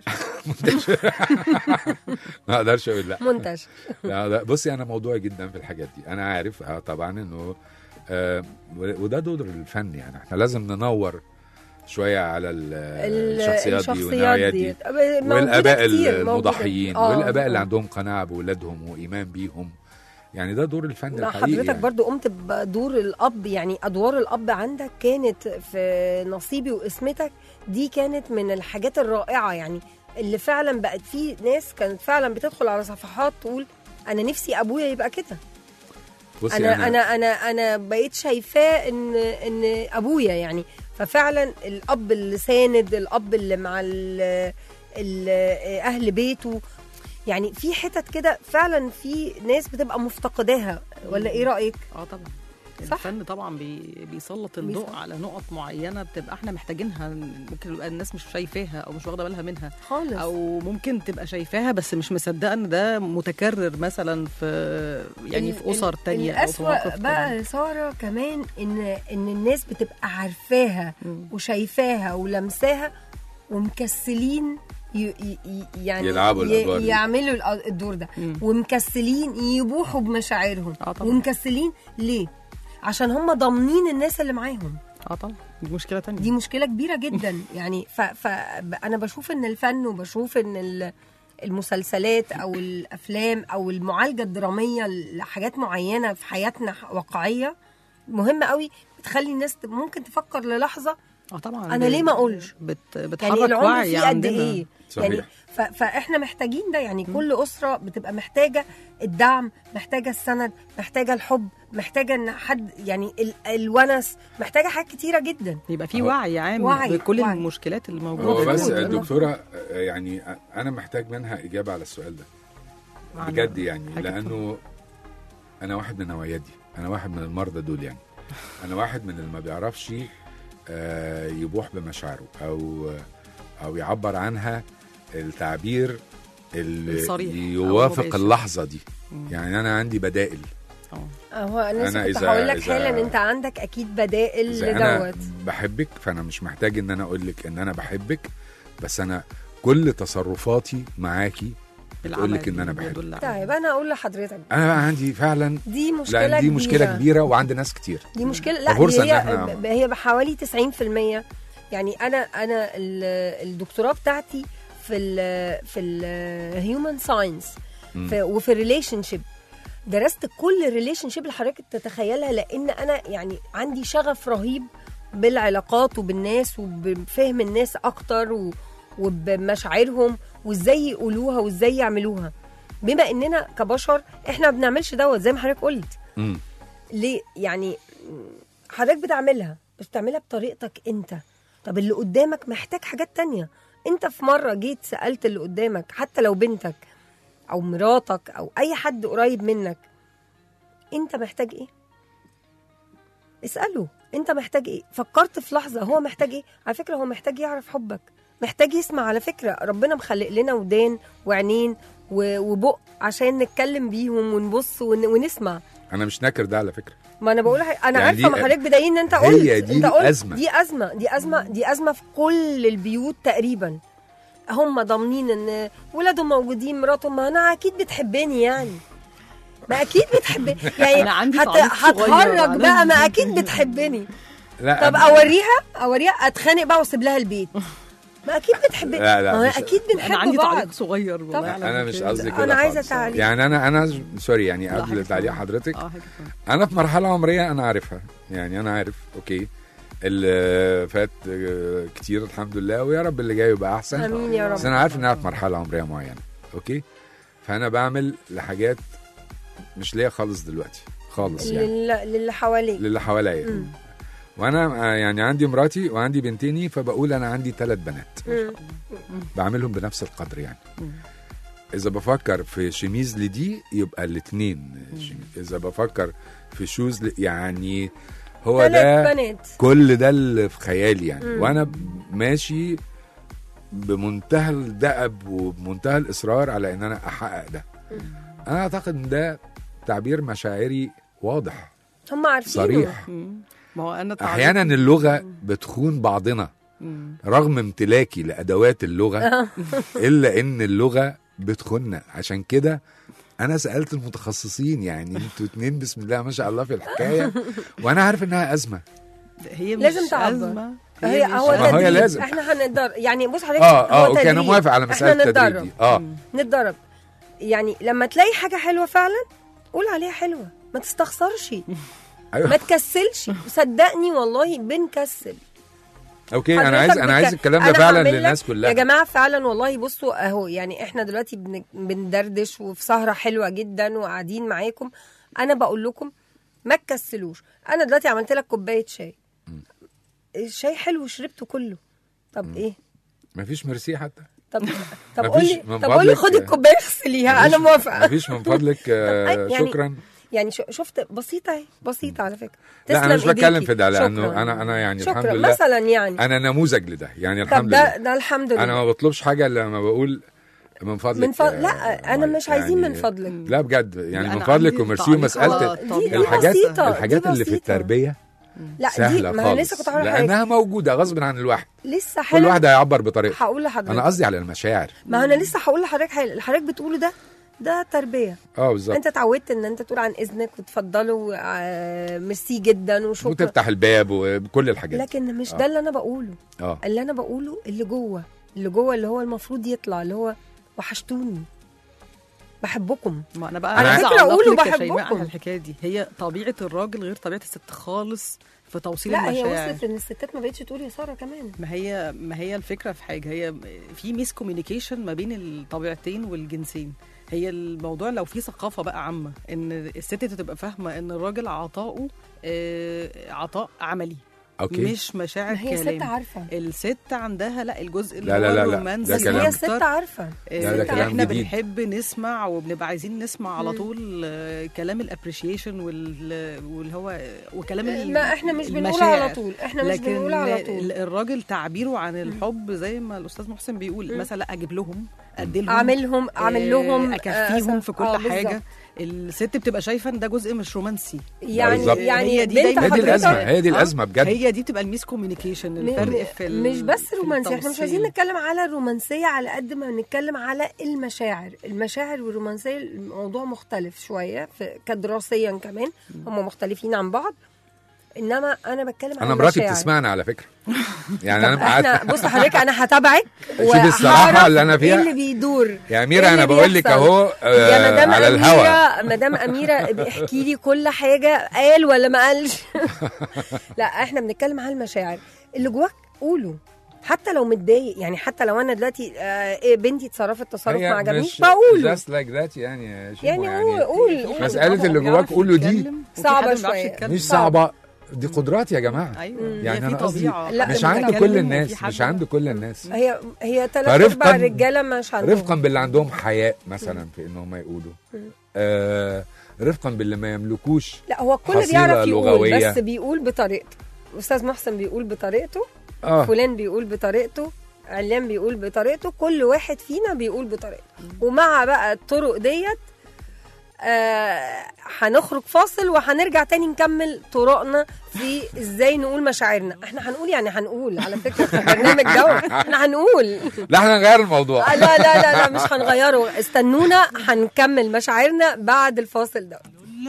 [SPEAKER 3] ما اقدرش اقول لا
[SPEAKER 2] منتشر
[SPEAKER 3] لا لا بصي انا موضوعي جدا في الحاجات دي انا عارف آه طبعا انه آه وده دور الفن يعني احنا لازم ننور شويه على ال-
[SPEAKER 2] ال-
[SPEAKER 3] الشخصيات دي والنوعيات دي
[SPEAKER 2] موجودة
[SPEAKER 3] والاباء
[SPEAKER 2] كتير، موجودة.
[SPEAKER 3] المضحيين
[SPEAKER 2] آه،
[SPEAKER 3] والاباء اللي
[SPEAKER 2] آه.
[SPEAKER 3] عندهم قناعه باولادهم وايمان بيهم يعني ده دور الفن
[SPEAKER 2] ما
[SPEAKER 3] الحقيقي
[SPEAKER 2] حضرتك
[SPEAKER 3] يعني.
[SPEAKER 2] برضو قمت بدور الاب يعني ادوار الاب عندك كانت في نصيبي واسمتك دي كانت من الحاجات الرائعه يعني اللي فعلا بقت في ناس كانت فعلا بتدخل على صفحات تقول انا نفسي ابويا يبقى كده
[SPEAKER 3] بصي
[SPEAKER 2] انا انا انا انا بقيت شايفاه ان ان ابويا يعني ففعلا الاب اللي ساند الاب اللي مع ال ال اهل بيته يعني في حتت كده فعلا في ناس بتبقى مفتقداها ولا ايه رايك
[SPEAKER 4] اه طبعا
[SPEAKER 2] صح.
[SPEAKER 4] الفن طبعا بي بيسلط الضوء
[SPEAKER 2] بيسلط.
[SPEAKER 4] على نقط معينه بتبقى احنا محتاجينها ممكن يبقى الناس مش شايفاها او مش واخده بالها منها
[SPEAKER 2] خالص
[SPEAKER 4] او ممكن تبقى شايفاها بس مش مصدقه ان ده متكرر مثلا في يعني
[SPEAKER 2] ال-
[SPEAKER 4] في اسر
[SPEAKER 2] ال-
[SPEAKER 4] تانية او في
[SPEAKER 2] الأسوأ
[SPEAKER 4] مواقف تانية.
[SPEAKER 2] بقى ساره كمان ان ان الناس بتبقى عارفاها
[SPEAKER 4] مم.
[SPEAKER 2] وشايفاها ولمساها ومكسلين ي- ي- ي- يعني
[SPEAKER 3] يلعبوا
[SPEAKER 2] ي-
[SPEAKER 3] الأدوار دي.
[SPEAKER 2] يعملوا الأ- الدور ده
[SPEAKER 4] مم.
[SPEAKER 2] ومكسلين يبوحوا بمشاعرهم
[SPEAKER 4] آه طبعا.
[SPEAKER 2] ومكسلين ليه عشان هم ضامنين الناس اللي معاهم
[SPEAKER 4] اه طبعا دي مشكله تانية
[SPEAKER 2] دي مشكله كبيره جدا يعني ف... ف... انا بشوف ان الفن وبشوف ان ال- المسلسلات او الافلام او المعالجه الدراميه لحاجات معينه في حياتنا واقعيه مهمه قوي بتخلي الناس ت- ممكن تفكر للحظه
[SPEAKER 4] اه طبعا
[SPEAKER 2] أنا
[SPEAKER 4] ب-
[SPEAKER 2] ليه ما أقولش؟
[SPEAKER 4] بت
[SPEAKER 2] يعني
[SPEAKER 4] بتحرك
[SPEAKER 2] العمر
[SPEAKER 4] وعي
[SPEAKER 2] فيه قد
[SPEAKER 4] عندنا
[SPEAKER 2] ايه
[SPEAKER 3] صحيح.
[SPEAKER 2] يعني ف... فاحنا محتاجين ده يعني كل اسره بتبقى محتاجه الدعم محتاجه السند محتاجه الحب محتاجه ان حد يعني ال... الونس محتاجه حاجات كتيره جدا
[SPEAKER 4] يبقى في
[SPEAKER 3] أهو.
[SPEAKER 4] وعي عام
[SPEAKER 2] وعي،
[SPEAKER 4] بكل
[SPEAKER 2] وعي.
[SPEAKER 4] المشكلات اللي
[SPEAKER 3] هو
[SPEAKER 4] موجوده
[SPEAKER 3] بس
[SPEAKER 2] موجود.
[SPEAKER 3] الدكتوره آه، يعني انا محتاج منها اجابه على السؤال ده
[SPEAKER 4] على
[SPEAKER 3] بجد يعني
[SPEAKER 4] حاجة
[SPEAKER 3] لانه انا واحد من النوعيات دي انا واحد من المرضى دول يعني انا واحد من اللي ما بيعرفش آه، يبوح بمشاعره او او يعبر عنها التعبير اللي
[SPEAKER 4] الصريح أو
[SPEAKER 3] يوافق
[SPEAKER 4] المباشر.
[SPEAKER 3] اللحظه دي
[SPEAKER 4] مم.
[SPEAKER 3] يعني انا عندي بدائل
[SPEAKER 4] اه
[SPEAKER 2] هو انا,
[SPEAKER 3] أنا
[SPEAKER 2] أنا كنت
[SPEAKER 3] إذا-
[SPEAKER 2] هقول لك
[SPEAKER 3] إذا-
[SPEAKER 2] حالا انت عندك اكيد بدائل
[SPEAKER 3] إذا انا
[SPEAKER 2] لدوت
[SPEAKER 3] بحبك فانا مش محتاج ان انا اقول لك ان انا بحبك بس انا كل تصرفاتي معاكي بتقول لك ان انا بحبك
[SPEAKER 4] بيدل على-
[SPEAKER 2] طيب انا اقول لحضرتك
[SPEAKER 3] انا بقى عندي فعلا
[SPEAKER 2] دي مشكله
[SPEAKER 3] لا دي
[SPEAKER 2] كبيرة.
[SPEAKER 3] مشكله كبيره وعند ناس كتير
[SPEAKER 2] دي مشكله لا
[SPEAKER 3] ففرصة
[SPEAKER 2] هي
[SPEAKER 3] إن إحنا-
[SPEAKER 2] هي بحوالي 90% يعني انا انا ال- الدكتوراه بتاعتي في ال في الهيومن ساينس
[SPEAKER 3] مم.
[SPEAKER 2] وفي الريليشن شيب درست كل الريليشن شيب اللي حضرتك تتخيلها لان انا يعني عندي شغف رهيب بالعلاقات وبالناس وبفهم الناس اكتر و- وبمشاعرهم وازاي يقولوها وازاي يعملوها بما اننا كبشر احنا ما بنعملش دوت زي ما حضرتك قلت
[SPEAKER 3] مم.
[SPEAKER 2] ليه يعني حضرتك بتعملها بس بتعملها بطريقتك انت طب اللي قدامك محتاج حاجات تانية انت في مرة جيت سألت اللي قدامك حتى لو بنتك او مراتك او اي حد قريب منك انت محتاج ايه اسأله انت محتاج ايه فكرت في لحظة هو محتاج ايه على فكرة هو محتاج يعرف حبك محتاج يسمع على فكرة ربنا مخلق لنا ودان وعينين و- وبق عشان نتكلم بيهم ونبص ون- ونسمع
[SPEAKER 3] انا مش ناكر ده على فكره
[SPEAKER 2] ما انا بقول لح- انا
[SPEAKER 3] يعني
[SPEAKER 2] عارفه
[SPEAKER 3] دي-
[SPEAKER 2] ما حضرتك بدايين ان انت
[SPEAKER 3] هي
[SPEAKER 2] قلت
[SPEAKER 3] دي
[SPEAKER 2] انت قلت
[SPEAKER 3] الأزمة.
[SPEAKER 2] دي ازمه دي ازمه دي ازمه في كل البيوت تقريبا هم ضامنين ان ولادهم موجودين مراتهم ما انا اكيد بتحبني يعني ما اكيد بتحبني يعني
[SPEAKER 4] أنا عندي
[SPEAKER 2] هت-
[SPEAKER 4] تعليق صغير
[SPEAKER 2] هتهرج
[SPEAKER 4] على-
[SPEAKER 2] بقى ما اكيد بتحبني
[SPEAKER 3] لا
[SPEAKER 2] طب
[SPEAKER 3] أنا-
[SPEAKER 2] اوريها اوريها اتخانق بقى واسيب لها البيت ما اكيد بتحبني
[SPEAKER 3] لا، لا،
[SPEAKER 2] ما هو
[SPEAKER 3] مش-
[SPEAKER 2] اكيد
[SPEAKER 4] انا
[SPEAKER 2] بنحب
[SPEAKER 4] عندي
[SPEAKER 2] بعض
[SPEAKER 4] تعليق صغير والله
[SPEAKER 2] طبعا.
[SPEAKER 4] على
[SPEAKER 3] انا مش
[SPEAKER 4] فكرة.
[SPEAKER 3] قصدي كده
[SPEAKER 2] أنا عايزة
[SPEAKER 3] خالص.
[SPEAKER 2] تعليق.
[SPEAKER 3] يعني انا انا سوري يعني
[SPEAKER 4] لا،
[SPEAKER 3] قبل
[SPEAKER 4] حاجة
[SPEAKER 3] تعليق
[SPEAKER 4] فعلا.
[SPEAKER 3] حضرتك
[SPEAKER 4] اه حاجه فعلا.
[SPEAKER 3] انا في مرحله عمريه انا عارفها يعني انا عارف اوكي اللي فات آه، كتير الحمد لله ويا رب اللي جاي يبقى احسن
[SPEAKER 2] امين يا
[SPEAKER 3] بس
[SPEAKER 2] رب
[SPEAKER 3] انا عارف ان انا في مرحله عمريه معينه اوكي فانا بعمل لحاجات مش ليا خالص دلوقتي خالص يعني
[SPEAKER 2] لل- للي حواليك
[SPEAKER 3] للي حواليا
[SPEAKER 2] مم.
[SPEAKER 3] وانا آه، يعني عندي مراتي وعندي بنتيني فبقول انا عندي ثلاث بنات
[SPEAKER 2] مم.
[SPEAKER 3] بعملهم بنفس القدر يعني
[SPEAKER 4] مم.
[SPEAKER 3] اذا بفكر في شميز لدي يبقى الاثنين اذا بفكر في شوز ل... يعني هو
[SPEAKER 2] ثلاث
[SPEAKER 3] ده
[SPEAKER 2] بنات
[SPEAKER 3] كل ده اللي في خيالي يعني
[SPEAKER 2] مم.
[SPEAKER 3] وانا ماشي بمنتهى الدأب وبمنتهى الاصرار على ان انا احقق ده انا اعتقد ان ده تعبير مشاعري واضح
[SPEAKER 2] هم عارفين
[SPEAKER 3] صريح
[SPEAKER 4] مم. ما هو انا اتعودت-
[SPEAKER 3] احيانا اللغه بتخون بعضنا
[SPEAKER 4] مم.
[SPEAKER 3] رغم امتلاكي لادوات اللغه الا ان اللغه بتخننا عشان كده انا سالت المتخصصين يعني انتوا اتنين بسم الله ما شاء الله في الحكايه وانا عارف انها ازمه
[SPEAKER 4] هي مش
[SPEAKER 2] لازم تعبر.
[SPEAKER 4] أزمة
[SPEAKER 2] هي
[SPEAKER 4] مش
[SPEAKER 2] هو
[SPEAKER 3] ما هي
[SPEAKER 2] تدريب
[SPEAKER 3] لازم.
[SPEAKER 2] احنا هنتدرب يعني بص حضرتك
[SPEAKER 3] اه اه
[SPEAKER 2] هو
[SPEAKER 3] اوكي انا
[SPEAKER 2] تدريب.
[SPEAKER 3] موافق على مساله
[SPEAKER 2] احنا
[SPEAKER 3] التدريب
[SPEAKER 2] نتدرب
[SPEAKER 3] دي اه
[SPEAKER 2] نتدرب يعني لما تلاقي حاجه حلوه فعلا قول عليها حلوه ما تستخسرش ما
[SPEAKER 3] ايوه
[SPEAKER 2] تكسلش صدقني والله بنكسل
[SPEAKER 3] اوكي انا عايز
[SPEAKER 2] حضرتك
[SPEAKER 3] انا عايز
[SPEAKER 2] بت-
[SPEAKER 3] الكلام ده
[SPEAKER 2] أنا
[SPEAKER 3] فعلا
[SPEAKER 2] هعمل لك-
[SPEAKER 3] للناس
[SPEAKER 2] يا
[SPEAKER 3] كلها
[SPEAKER 2] جماعه فعلا والله بصوا اهو يعني احنا دلوقتي بن- بندردش وفي سهره حلوه جدا وقاعدين معاكم انا بقول لكم ما تكسلوش انا دلوقتي عملت لك كوبايه شاي الشاي حلو وشربته كله طب ايه
[SPEAKER 3] مفيش ميرسي حتى
[SPEAKER 2] طب طب
[SPEAKER 3] مفيش
[SPEAKER 2] قولي
[SPEAKER 3] من
[SPEAKER 2] طب قولي
[SPEAKER 3] فضلك-
[SPEAKER 2] خدي الكوبايه اغسليها انا موافقه
[SPEAKER 3] مفيش من فضلك آه،
[SPEAKER 2] يعني-
[SPEAKER 3] شكرا
[SPEAKER 2] يعني شو- شفت بسيطه اهي بسيطه على فكره
[SPEAKER 3] لا انا
[SPEAKER 2] تسلم
[SPEAKER 3] مش بتكلم
[SPEAKER 2] إيديكي.
[SPEAKER 3] في ده لانه
[SPEAKER 2] شكراً.
[SPEAKER 3] انا انا يعني الحمد
[SPEAKER 2] شكرا
[SPEAKER 3] لله
[SPEAKER 2] مثلا يعني
[SPEAKER 3] انا نموذج لده يعني
[SPEAKER 2] طب
[SPEAKER 3] الحمد
[SPEAKER 2] ده
[SPEAKER 3] لله
[SPEAKER 2] ده الحمد لله
[SPEAKER 3] انا ما بطلبش حاجه الا لما بقول من فضلك
[SPEAKER 2] من فضل
[SPEAKER 3] آه،
[SPEAKER 2] لا انا
[SPEAKER 3] ماي.
[SPEAKER 2] مش عايزين
[SPEAKER 3] يعني
[SPEAKER 2] من فضلك
[SPEAKER 3] لا بجد يعني
[SPEAKER 4] أنا
[SPEAKER 3] من فضلك
[SPEAKER 4] عندي
[SPEAKER 3] وميرسي
[SPEAKER 4] تعليق
[SPEAKER 3] ومساله
[SPEAKER 4] على
[SPEAKER 2] دي,
[SPEAKER 4] الطبيعة.
[SPEAKER 2] دي
[SPEAKER 3] الحاجات
[SPEAKER 2] بسيطة
[SPEAKER 3] الحاجات
[SPEAKER 2] دي
[SPEAKER 3] اللي في
[SPEAKER 2] بسيطة.
[SPEAKER 3] التربيه
[SPEAKER 2] لا دي
[SPEAKER 3] سهله
[SPEAKER 2] ما
[SPEAKER 3] خالص
[SPEAKER 2] انا لسه كنت هقول لحضرتك
[SPEAKER 3] لانها موجوده غصب عن الواحد
[SPEAKER 2] لسه
[SPEAKER 3] كل
[SPEAKER 2] حالا
[SPEAKER 3] واحد هيعبر بطريقته
[SPEAKER 2] هقول لحضرتك
[SPEAKER 3] انا قصدي على المشاعر
[SPEAKER 2] ما انا لسه هقول لحضرتك حاجه اللي حضرتك بتقوله ده ده تربيه
[SPEAKER 3] اه بالظبط
[SPEAKER 2] انت اتعودت ان انت تقول عن اذنك وتفضلوا آه، ميرسي جدا وشكرا
[SPEAKER 3] وتفتح الباب وكل الحاجات دي.
[SPEAKER 2] لكن مش
[SPEAKER 3] آه.
[SPEAKER 2] ده اللي انا بقوله
[SPEAKER 3] اه
[SPEAKER 2] اللي انا بقوله اللي جوه اللي جوه اللي هو المفروض يطلع اللي هو وحشتوني بحبكم
[SPEAKER 4] ما انا بقى
[SPEAKER 3] على
[SPEAKER 4] عايزة
[SPEAKER 2] فكرة
[SPEAKER 4] أعلق
[SPEAKER 2] قولوا
[SPEAKER 4] لك يا شيماء
[SPEAKER 2] بحبكم.
[SPEAKER 4] على الحكايه دي هي طبيعه الراجل غير طبيعه الست خالص في توصيل
[SPEAKER 2] لا هي
[SPEAKER 4] المشاعر
[SPEAKER 2] وصلت ان الستات ما بقتش تقول يا ساره كمان
[SPEAKER 4] ما هي ما هي الفكره في حاجه هي في ميس كوميونيكيشن ما بين الطبيعتين والجنسين هي الموضوع لو في ثقافه بقى عامه ان الست تبقى فاهمه ان الراجل عطاؤه آه، عطاء عملي
[SPEAKER 3] اوكي
[SPEAKER 4] مش مشاعر
[SPEAKER 2] ما هي ست
[SPEAKER 4] كلام
[SPEAKER 2] عارفه
[SPEAKER 4] الست عندها لا الجزء اللي
[SPEAKER 3] لا، لا،
[SPEAKER 4] هو
[SPEAKER 3] لا، لا،
[SPEAKER 4] الرومانسي
[SPEAKER 3] ده
[SPEAKER 2] بس
[SPEAKER 3] كلام-
[SPEAKER 2] هي ست
[SPEAKER 4] أكتر.
[SPEAKER 2] عارفه
[SPEAKER 3] لا، ده
[SPEAKER 4] آه،
[SPEAKER 3] كلام
[SPEAKER 4] احنا
[SPEAKER 3] جديد.
[SPEAKER 4] بنحب نسمع وبنبقى عايزين نسمع على
[SPEAKER 2] مم.
[SPEAKER 4] طول آه، كلام الابريشيشن واللي هو وكلام ال-
[SPEAKER 2] ما احنا مش بنقول
[SPEAKER 4] المشاعر.
[SPEAKER 2] على طول احنا مش
[SPEAKER 4] لكن
[SPEAKER 2] بنقول على طول
[SPEAKER 4] ال- الراجل تعبيره عن الحب زي ما الاستاذ محسن بيقول
[SPEAKER 2] مم.
[SPEAKER 4] مثلا لا اجيب لهم ادي لهم
[SPEAKER 2] اعملهم اعمل لهم
[SPEAKER 4] اكفيهم
[SPEAKER 2] آه،
[SPEAKER 4] في كل
[SPEAKER 2] آه،
[SPEAKER 4] حاجه
[SPEAKER 2] بالظبط.
[SPEAKER 4] الست بتبقى شايفه ان ده جزء مش رومانسي
[SPEAKER 2] يعني
[SPEAKER 3] بالظبط.
[SPEAKER 2] يعني
[SPEAKER 4] هي دي
[SPEAKER 2] بنت
[SPEAKER 4] دايماً-
[SPEAKER 3] هي دي
[SPEAKER 2] حضرتك-
[SPEAKER 3] الازمه هي دي
[SPEAKER 4] آه،
[SPEAKER 3] الازمه بجد
[SPEAKER 4] هي دي بتبقى الميس كوميونيكيشن
[SPEAKER 2] م-
[SPEAKER 4] الفرق في ال-
[SPEAKER 2] مش بس
[SPEAKER 4] في
[SPEAKER 2] رومانسي احنا مش
[SPEAKER 4] التوصيل.
[SPEAKER 2] عايزين نتكلم على الرومانسيه على قد ما نتكلم على المشاعر المشاعر والرومانسيه الموضوع مختلف شويه في كدراسيا كمان هم مختلفين عن بعض انما انا بتكلم عن
[SPEAKER 3] انا مراتي
[SPEAKER 2] المشاعر.
[SPEAKER 3] بتسمعنا على فكره يعني انا
[SPEAKER 2] احنا
[SPEAKER 3] قاعد
[SPEAKER 2] بص حضرتك انا هتابعك
[SPEAKER 3] شوفي الصراحة
[SPEAKER 2] وهعرف
[SPEAKER 3] اللي أنا فيها.
[SPEAKER 2] ايه اللي بيدور
[SPEAKER 3] يا اميره
[SPEAKER 2] إيه
[SPEAKER 3] انا
[SPEAKER 2] اللي
[SPEAKER 3] بقول لك
[SPEAKER 2] بيحصل؟
[SPEAKER 3] اهو
[SPEAKER 2] يا
[SPEAKER 3] آه
[SPEAKER 2] مدام
[SPEAKER 3] على الهوا
[SPEAKER 2] اميره مدام اميره احكي لي كل حاجه قال ولا ما قالش لا احنا بنتكلم على المشاعر اللي جواك قوله حتى لو متضايق يعني حتى لو انا دلوقتي آه إيه بنتي اتصرفت تصرف ما عجبنيش بقوله
[SPEAKER 3] جاست لايك ذات يعني يا شيمو
[SPEAKER 2] يعني قول قول قول.
[SPEAKER 3] مسألة اللي
[SPEAKER 4] هو
[SPEAKER 3] جواك
[SPEAKER 4] بيعرف
[SPEAKER 3] قوله دي
[SPEAKER 4] يتكلم، وفي
[SPEAKER 2] صعبة
[SPEAKER 4] حد ما بيعرفش
[SPEAKER 2] شوية.
[SPEAKER 4] يتكلم.
[SPEAKER 3] مش صعبه دي قدرات يا جماعه
[SPEAKER 4] ايوه
[SPEAKER 2] مم.
[SPEAKER 3] يعني
[SPEAKER 4] هي
[SPEAKER 3] انا
[SPEAKER 4] في
[SPEAKER 3] قصدي
[SPEAKER 4] طبيعة.
[SPEAKER 2] لا،
[SPEAKER 3] مش
[SPEAKER 2] مش
[SPEAKER 3] عند
[SPEAKER 4] بنتكلم
[SPEAKER 3] كل
[SPEAKER 4] وفي
[SPEAKER 3] الناس
[SPEAKER 4] حد-
[SPEAKER 3] مش عند كل الناس
[SPEAKER 2] هي هي ثلاث
[SPEAKER 3] فرفقاً-
[SPEAKER 2] ارباع الرجاله مش عندهم
[SPEAKER 3] رفقا باللي عندهم حياء مثلا في ان هم يقولوا آه رفقا باللي ما يملكوش
[SPEAKER 2] لا هو الكل
[SPEAKER 3] حصيلة
[SPEAKER 2] بيعرف يقول
[SPEAKER 3] لغوية.
[SPEAKER 2] بس بيقول بطريقته استاذ محسن بيقول بطريقته
[SPEAKER 3] اه
[SPEAKER 2] فلان بيقول بطريقته علان بيقول بطريقته كل واحد فينا بيقول بطريقته ومع بقى الطرق ديت آه، هنخرج فاصل وهنرجع تاني نكمل طرقنا في ازاي نقول مشاعرنا احنا هنقول يعني هنقول على فكره في البرنامج ده احنا هنقول
[SPEAKER 3] لا احنا نغير الموضوع
[SPEAKER 2] آه، لا لا لا لا مش هنغيره استنونا هنكمل مشاعرنا بعد الفاصل ده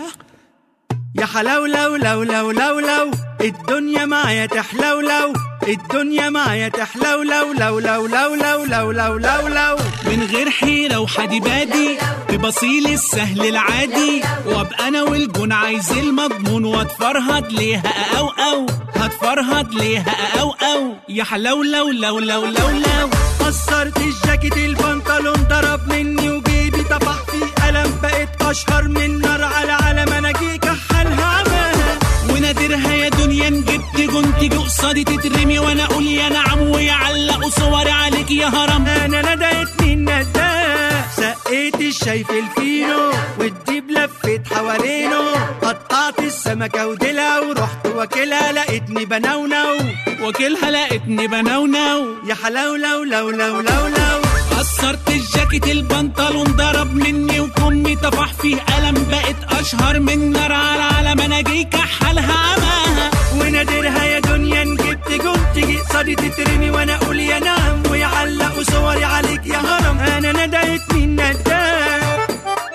[SPEAKER 9] يا حلاولو لو لو لو لو الدنيا معايا تحلولو الدنيا معايا تحلولو لو لو لو لو لو لو لو لو
[SPEAKER 10] من غير حيرة وحدي بادي ببصيل السهل العادي وابقى انا والجون عايز المضمون واتفرهد ليها او او هتفرهد ليها او او يا حلولو لو لو لو لو
[SPEAKER 9] قصرت الجاكيت البنطلون ضرب مني وجيبي طفح في قلم بقيت اشهر من نار على علم انا جي كحلها عماها
[SPEAKER 10] ونادرها يا دنيا إن جبت جون تيجي قصادي تترمي وانا اقول يا نعم ويعلقوا صوري عليك يا هرم
[SPEAKER 9] انا ندهتني النداه سقيت عملت الشاي في الفينو والديب لفت حوالينه قطعت السمكة وديلها ورحت واكلها لقيتني بنونو
[SPEAKER 10] واكلها لقيتني بنونو
[SPEAKER 9] يا حلاولو لو لو لو لو
[SPEAKER 10] قصرت الجاكيت البنطلون ضرب مني وكمي طفح فيه قلم بقت اشهر من نار على العالم انا جاي كحلها عماها
[SPEAKER 9] ونادرها يا دنيا إن جبت جم تيجي قصادي تترمي وانا اقول يا نعم ويعلقوا صوري عليك يا هرم انا ندهت من نداه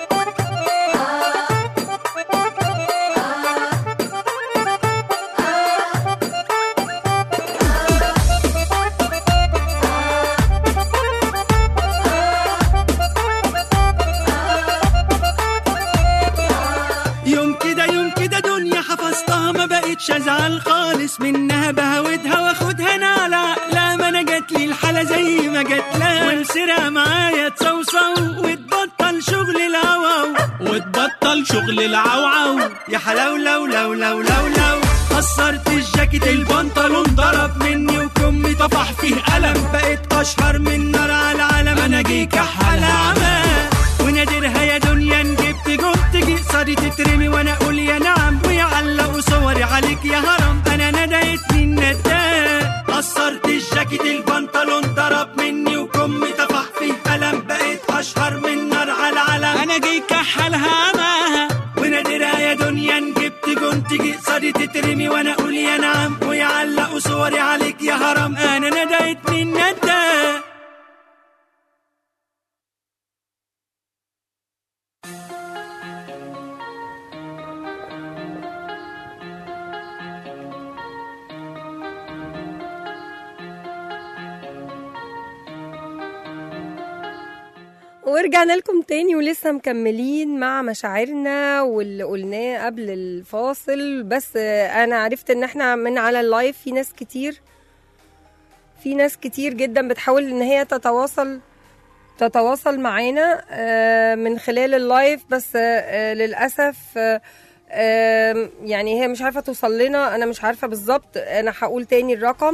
[SPEAKER 9] يوم كده يوم كده دنيا حفظتها ما بقتش ازعل خالص منها بهودها واخدها نعلة لا ما انا جات لي الحالة زي ما جات لها وانسرها معايا تصوصو وتبطل شغل الهوا
[SPEAKER 10] وتبطل شغل العوعو
[SPEAKER 9] يا حلاو لو لو لو لو لو قصرت الجاكيت البنطلون ضرب مني وكمي طفح فيه قلم بقيت اشهر من نار على العالم انا جي كحل عمى ونادرها يا دنيا إن جبت جم تجي قصادي تترمي وانا اقول يا نعم ويعلقوا صوري عليك يا هرم انا ندهت من نداه قصرت الجاكيت البنطلون ضرب مني وكمي طفح فيه قلم بقيت اشهر من نار على العالم
[SPEAKER 10] انا جاي كحلها عماها
[SPEAKER 9] ونادرها يا دنيا إن جبت جون تيجي قصادي تترمي وانا اقول يا نعم ويعلقوا صوري عليك يا هرم انا ندهت من نداه
[SPEAKER 2] ورجعنا لكم تاني ولسه مكملين مع مشاعرنا واللي قلناه قبل الفاصل بس آه، انا عرفت ان احنا من على اللايف في ناس كتير في ناس كتير جدا بتحاول ان هي تتواصل تتواصل معانا آه، من خلال اللايف بس آه، آه، للاسف آه، آه، يعني هي مش عارفه توصل لنا انا مش عارفه بالظبط انا هقول تاني الرقم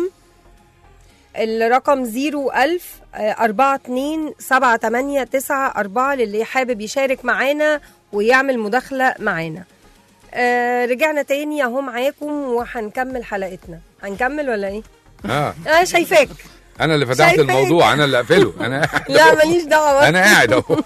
[SPEAKER 2] الرقم 01000 42 78 94 للي حابب يشارك معانا ويعمل مداخلة معانا آه رجعنا تاني اهو معاكم وهنكمل حلقتنا هنكمل ولا ايه؟
[SPEAKER 3] اه
[SPEAKER 2] اه شايفاك
[SPEAKER 3] انا اللي فتحت
[SPEAKER 2] شايفاك.
[SPEAKER 3] الموضوع انا اللي اقفله انا
[SPEAKER 2] لا ماليش دعوة
[SPEAKER 3] انا قاعد اهو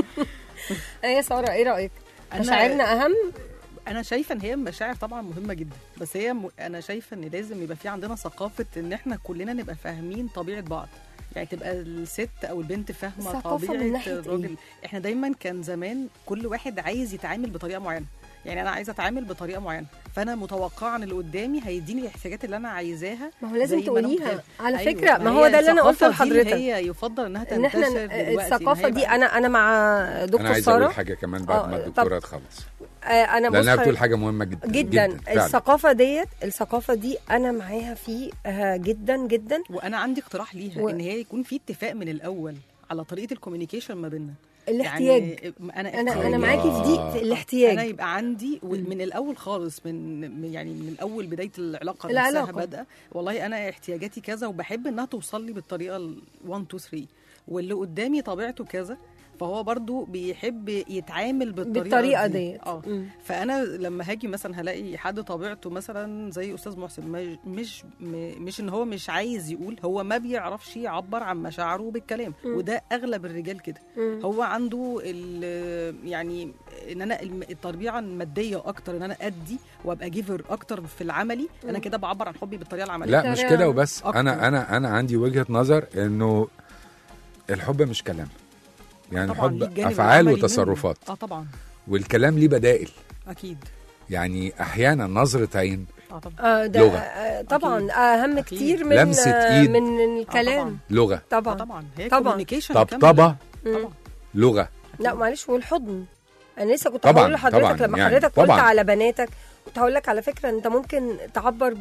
[SPEAKER 2] ايه يا سارة ايه رأيك؟
[SPEAKER 4] أنا-
[SPEAKER 2] مشاعرنا أهم
[SPEAKER 4] انا شايفه ان هي مشاعر طبعا مهمه جدا بس هي م... انا شايفه ان لازم يبقى في عندنا ثقافه ان احنا كلنا نبقى فاهمين طبيعه بعض يعني تبقى الست او البنت فاهمه
[SPEAKER 2] ثقافة من
[SPEAKER 4] طبيعه
[SPEAKER 2] ناحية
[SPEAKER 4] الراجل
[SPEAKER 2] إيه؟
[SPEAKER 4] احنا دايما كان زمان كل واحد عايز يتعامل بطريقه معينه يعني انا عايزه اتعامل بطريقه معينه فانا متوقعه ان اللي قدامي هيديني الاحتياجات اللي انا عايزاها
[SPEAKER 2] ما هو لازم
[SPEAKER 4] زي ما أنا
[SPEAKER 2] تقوليها
[SPEAKER 4] متخيلة.
[SPEAKER 2] على
[SPEAKER 4] أيوة،
[SPEAKER 2] فكرة ما
[SPEAKER 4] هي
[SPEAKER 2] هو ده اللي أنا قلته
[SPEAKER 4] الثقافة دي اللي
[SPEAKER 2] لحضرتك
[SPEAKER 4] هي يفضل انها
[SPEAKER 2] ان احنا
[SPEAKER 4] تنتشر دلوقتي، إن
[SPEAKER 2] الثقافة
[SPEAKER 4] هي
[SPEAKER 2] دي
[SPEAKER 4] بقى-
[SPEAKER 2] انا انا مع
[SPEAKER 3] انا
[SPEAKER 2] دكتور
[SPEAKER 3] عايز اقول
[SPEAKER 2] سارة
[SPEAKER 3] حاجه كمان بعد ما
[SPEAKER 2] آه،
[SPEAKER 3] الدكتوره
[SPEAKER 2] طب-
[SPEAKER 3] تخلص
[SPEAKER 2] آه انا بص
[SPEAKER 3] لانها
[SPEAKER 2] حضرتك-
[SPEAKER 3] بتقول حاجه مهمه جدا
[SPEAKER 2] جدا
[SPEAKER 3] فعلا.
[SPEAKER 2] الثقافة ديت الثقافة دي انا معاها فيها جدا جدا
[SPEAKER 4] وانا عندي اقتراح ليها
[SPEAKER 2] و-
[SPEAKER 4] و... ان هي يكون في اتفاق من الاول على طريقه الكوميونيكيشن ما بيننا
[SPEAKER 2] الاحتياج
[SPEAKER 4] يعني انا
[SPEAKER 2] انا انا
[SPEAKER 3] الله.
[SPEAKER 2] معاكي في دي في
[SPEAKER 4] انا
[SPEAKER 2] الاحتياج
[SPEAKER 4] يبقى عندي و- من الاول خالص من من- يعني من الاول بدايه العلاقه
[SPEAKER 2] العلاقة.
[SPEAKER 4] نفسها بادئه والله انا احتياجاتي كذا وبحب انها توصل لي بالطريقه ال 1 2 3 واللي قدامي طبيعته كذا فهو برضو بيحب يتعامل بالطريقه,
[SPEAKER 2] بالطريقة
[SPEAKER 4] دي.
[SPEAKER 2] ديت.
[SPEAKER 4] اه
[SPEAKER 2] مم.
[SPEAKER 4] فانا لما هاجي مثلا هلاقي حد طبيعته مثلا زي استاذ محسن ما- مش م- مش ان هو مش عايز يقول هو ما بيعرفش يعبر عن مشاعره بالكلام
[SPEAKER 2] مم.
[SPEAKER 4] وده اغلب الرجال كده
[SPEAKER 2] مم.
[SPEAKER 4] هو عنده ال- يعني ان انا الم- الطبيعه الماديه اكتر ان انا ادي وابقى جيفر اكتر في العملي انا
[SPEAKER 2] مم.
[SPEAKER 4] كده بعبر عن حبي بالطريقه العمليه
[SPEAKER 3] لا مش كده وبس
[SPEAKER 4] أكتر.
[SPEAKER 3] انا انا انا عندي وجهه نظر انه الحب مش كلام يعني
[SPEAKER 4] طبعا ليه
[SPEAKER 3] الحب
[SPEAKER 4] الجانب
[SPEAKER 3] افعال
[SPEAKER 4] العملي منه.
[SPEAKER 3] وتصرفات
[SPEAKER 4] اه طبعا
[SPEAKER 3] والكلام ليه بدائل
[SPEAKER 4] اكيد
[SPEAKER 3] يعني احيانا نظره عين
[SPEAKER 4] اه طبعا
[SPEAKER 2] آه ده
[SPEAKER 3] لغة.
[SPEAKER 2] آه طبعا
[SPEAKER 4] أكيد.
[SPEAKER 2] اهم
[SPEAKER 4] أكيد.
[SPEAKER 2] كتير من
[SPEAKER 3] لمسة
[SPEAKER 2] آه
[SPEAKER 3] إيد.
[SPEAKER 2] من الكلام
[SPEAKER 3] لغه
[SPEAKER 4] آه
[SPEAKER 2] طبعا
[SPEAKER 4] طبعا هي
[SPEAKER 2] طبعا.
[SPEAKER 4] كوميونيكيشن
[SPEAKER 3] طبطبه
[SPEAKER 2] مم.
[SPEAKER 3] لغه
[SPEAKER 2] لا معلش والحضن انا لسه كنت
[SPEAKER 3] طبعاً،
[SPEAKER 2] هقول لحضرتك
[SPEAKER 3] طبعاً،
[SPEAKER 2] لما
[SPEAKER 3] يعني
[SPEAKER 2] حضرتك
[SPEAKER 3] طبعاً.
[SPEAKER 2] قلت على بناتك كنت هقول لك على فكره انت ممكن تعبر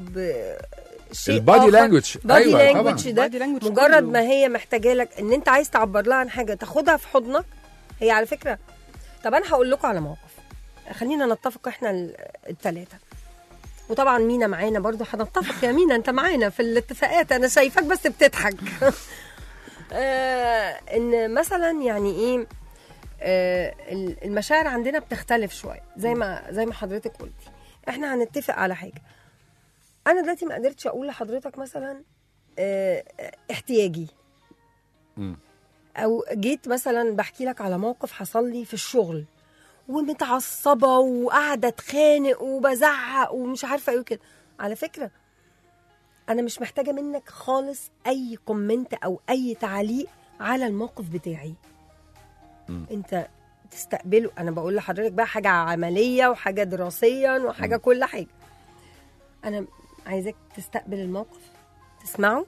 [SPEAKER 2] بشيء
[SPEAKER 3] البادي
[SPEAKER 2] آخر.
[SPEAKER 3] لانجوج
[SPEAKER 2] بادي
[SPEAKER 3] ايوه طبعا
[SPEAKER 2] لانجوج ده
[SPEAKER 4] Body language
[SPEAKER 2] مجرد
[SPEAKER 4] كله.
[SPEAKER 2] ما هي محتاجه لك ان انت عايز تعبر لها عن حاجه تاخدها في حضنك هي على فكره طب انا هقول لكم على موقف خلينا نتفق احنا الثلاثه وطبعا مينا معانا برضو هنتفق يا مينا انت معانا في الاتفاقات انا شايفاك بس بتضحك آه ان مثلا يعني ايه آه، ال- المشاعر عندنا بتختلف شويه زي ما زي ما حضرتك قلتي احنا هنتفق على حاجه انا دلوقتي ما قدرتش اقول لحضرتك مثلا آه، احتياجي
[SPEAKER 3] مم.
[SPEAKER 2] او جيت مثلا بحكي لك على موقف حصل لي في الشغل ومتعصبه وقاعده اتخانق وبزعق ومش عارفه ايه كده على فكره انا مش محتاجه منك خالص اي كومنت او اي تعليق على الموقف بتاعي
[SPEAKER 3] مم.
[SPEAKER 2] انت تستقبله انا بقول لحضرتك بقى حاجه عمليه وحاجه دراسيا وحاجه كل حاجه انا عايزاك تستقبل الموقف تسمعه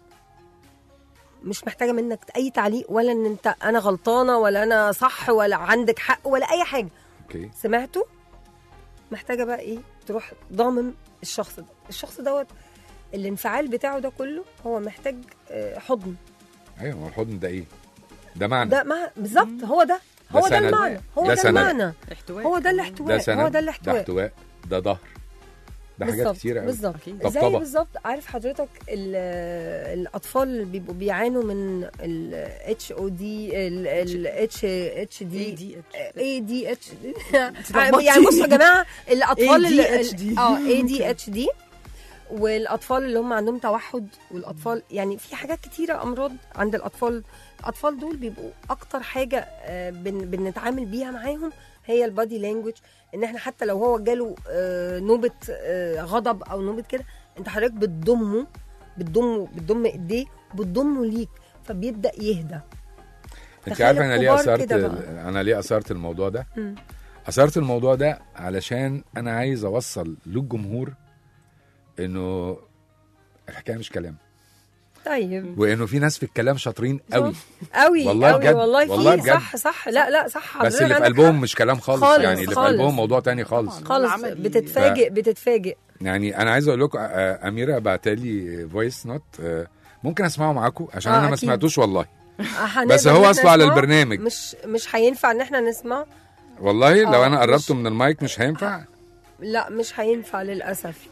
[SPEAKER 2] مش محتاجه منك اي تعليق ولا ان انت انا غلطانه ولا انا صح ولا عندك حق ولا اي حاجه
[SPEAKER 3] اوكي
[SPEAKER 2] سمعته محتاجه بقى ايه تروح ضامم الشخص ده الشخص دوت الانفعال بتاعه ده كله هو محتاج آه، حضن
[SPEAKER 3] ايوه ما هو الحضن ده ايه ده معنى
[SPEAKER 2] ده مع بالظبط هو ده
[SPEAKER 3] ده
[SPEAKER 2] هو ده
[SPEAKER 3] سند.
[SPEAKER 2] المعنى هو
[SPEAKER 3] ده
[SPEAKER 2] ده,
[SPEAKER 3] سند.
[SPEAKER 2] المعنى
[SPEAKER 4] احتواء
[SPEAKER 2] هو ده
[SPEAKER 3] ده
[SPEAKER 2] الاحتواء
[SPEAKER 3] سند
[SPEAKER 2] هو ده
[SPEAKER 3] ده
[SPEAKER 2] الاحتواء
[SPEAKER 3] احتواء ده ظهر ده حاجات
[SPEAKER 2] بالظبط،
[SPEAKER 3] كتير قوي
[SPEAKER 2] بالظبط
[SPEAKER 4] أكيد.
[SPEAKER 2] زي
[SPEAKER 3] طبطبة.
[SPEAKER 2] بالظبط عارف حضرتك ال- الاطفال اللي بيبقوا بيعانوا من اتش او دي الاتش اتش دي
[SPEAKER 4] ADHD.
[SPEAKER 2] اي دي اتش
[SPEAKER 4] اتلخبطتي.
[SPEAKER 2] يعني بصوا يا جماعه الاطفال اللي
[SPEAKER 4] ADHD.
[SPEAKER 2] اه اي دي اتش دي والاطفال اللي هم عندهم توحد والاطفال يعني في حاجات كتيره امراض عند الاطفال الاطفال دول بيبقوا اكتر حاجه آه، بن بنتعامل بيها معاهم هي البادي لانجوج ان احنا حتى لو هو جاله آه، نوبه آه، غضب او نوبه كده انت حضرتك بتضمه بتضمه بتضم ايديه بتضمه ليك فبيبدا يهدى
[SPEAKER 3] انت
[SPEAKER 2] تخيل
[SPEAKER 3] عارفه انا ليه
[SPEAKER 2] الكبار
[SPEAKER 3] اثرت
[SPEAKER 2] كده
[SPEAKER 3] ال-
[SPEAKER 2] بقى.
[SPEAKER 3] انا ليه اثرت الموضوع ده
[SPEAKER 2] مم.
[SPEAKER 3] اثرت الموضوع ده علشان انا عايز اوصل للجمهور انه الحكايه مش كلام
[SPEAKER 2] طيب
[SPEAKER 3] وانه في ناس في الكلام شاطرين قوي
[SPEAKER 2] قوي
[SPEAKER 3] والله
[SPEAKER 2] قوي
[SPEAKER 3] بجد،
[SPEAKER 2] والله,
[SPEAKER 3] والله
[SPEAKER 2] في
[SPEAKER 3] بجد.
[SPEAKER 2] صح صح لا لا صح
[SPEAKER 3] بس
[SPEAKER 2] حضرتك
[SPEAKER 3] اللي في
[SPEAKER 2] عندك
[SPEAKER 3] قلبهم
[SPEAKER 2] حق.
[SPEAKER 3] مش كلام خالص,
[SPEAKER 2] خالص،
[SPEAKER 3] يعني اللي في
[SPEAKER 2] خالص.
[SPEAKER 3] قلبهم موضوع تاني خالص
[SPEAKER 2] خالص
[SPEAKER 4] العملي-
[SPEAKER 2] بتتفاجئ بتتفاجئ
[SPEAKER 3] يعني انا عايز اقول لكم آه، اميره بعتلي فويس نوت ممكن اسمعه معاكم عشان
[SPEAKER 2] آه،
[SPEAKER 3] انا ما
[SPEAKER 2] أكيد.
[SPEAKER 3] سمعتوش والله
[SPEAKER 2] هنقدر
[SPEAKER 3] بس
[SPEAKER 2] إن
[SPEAKER 3] هو
[SPEAKER 2] إحنا
[SPEAKER 3] اصله على
[SPEAKER 2] نسمعه؟
[SPEAKER 3] البرنامج
[SPEAKER 2] مش مش هينفع ان احنا نسمع
[SPEAKER 3] والله لو
[SPEAKER 2] آه،
[SPEAKER 3] انا
[SPEAKER 2] مش-
[SPEAKER 3] قربته من المايك مش هينفع
[SPEAKER 2] لا مش هينفع للاسف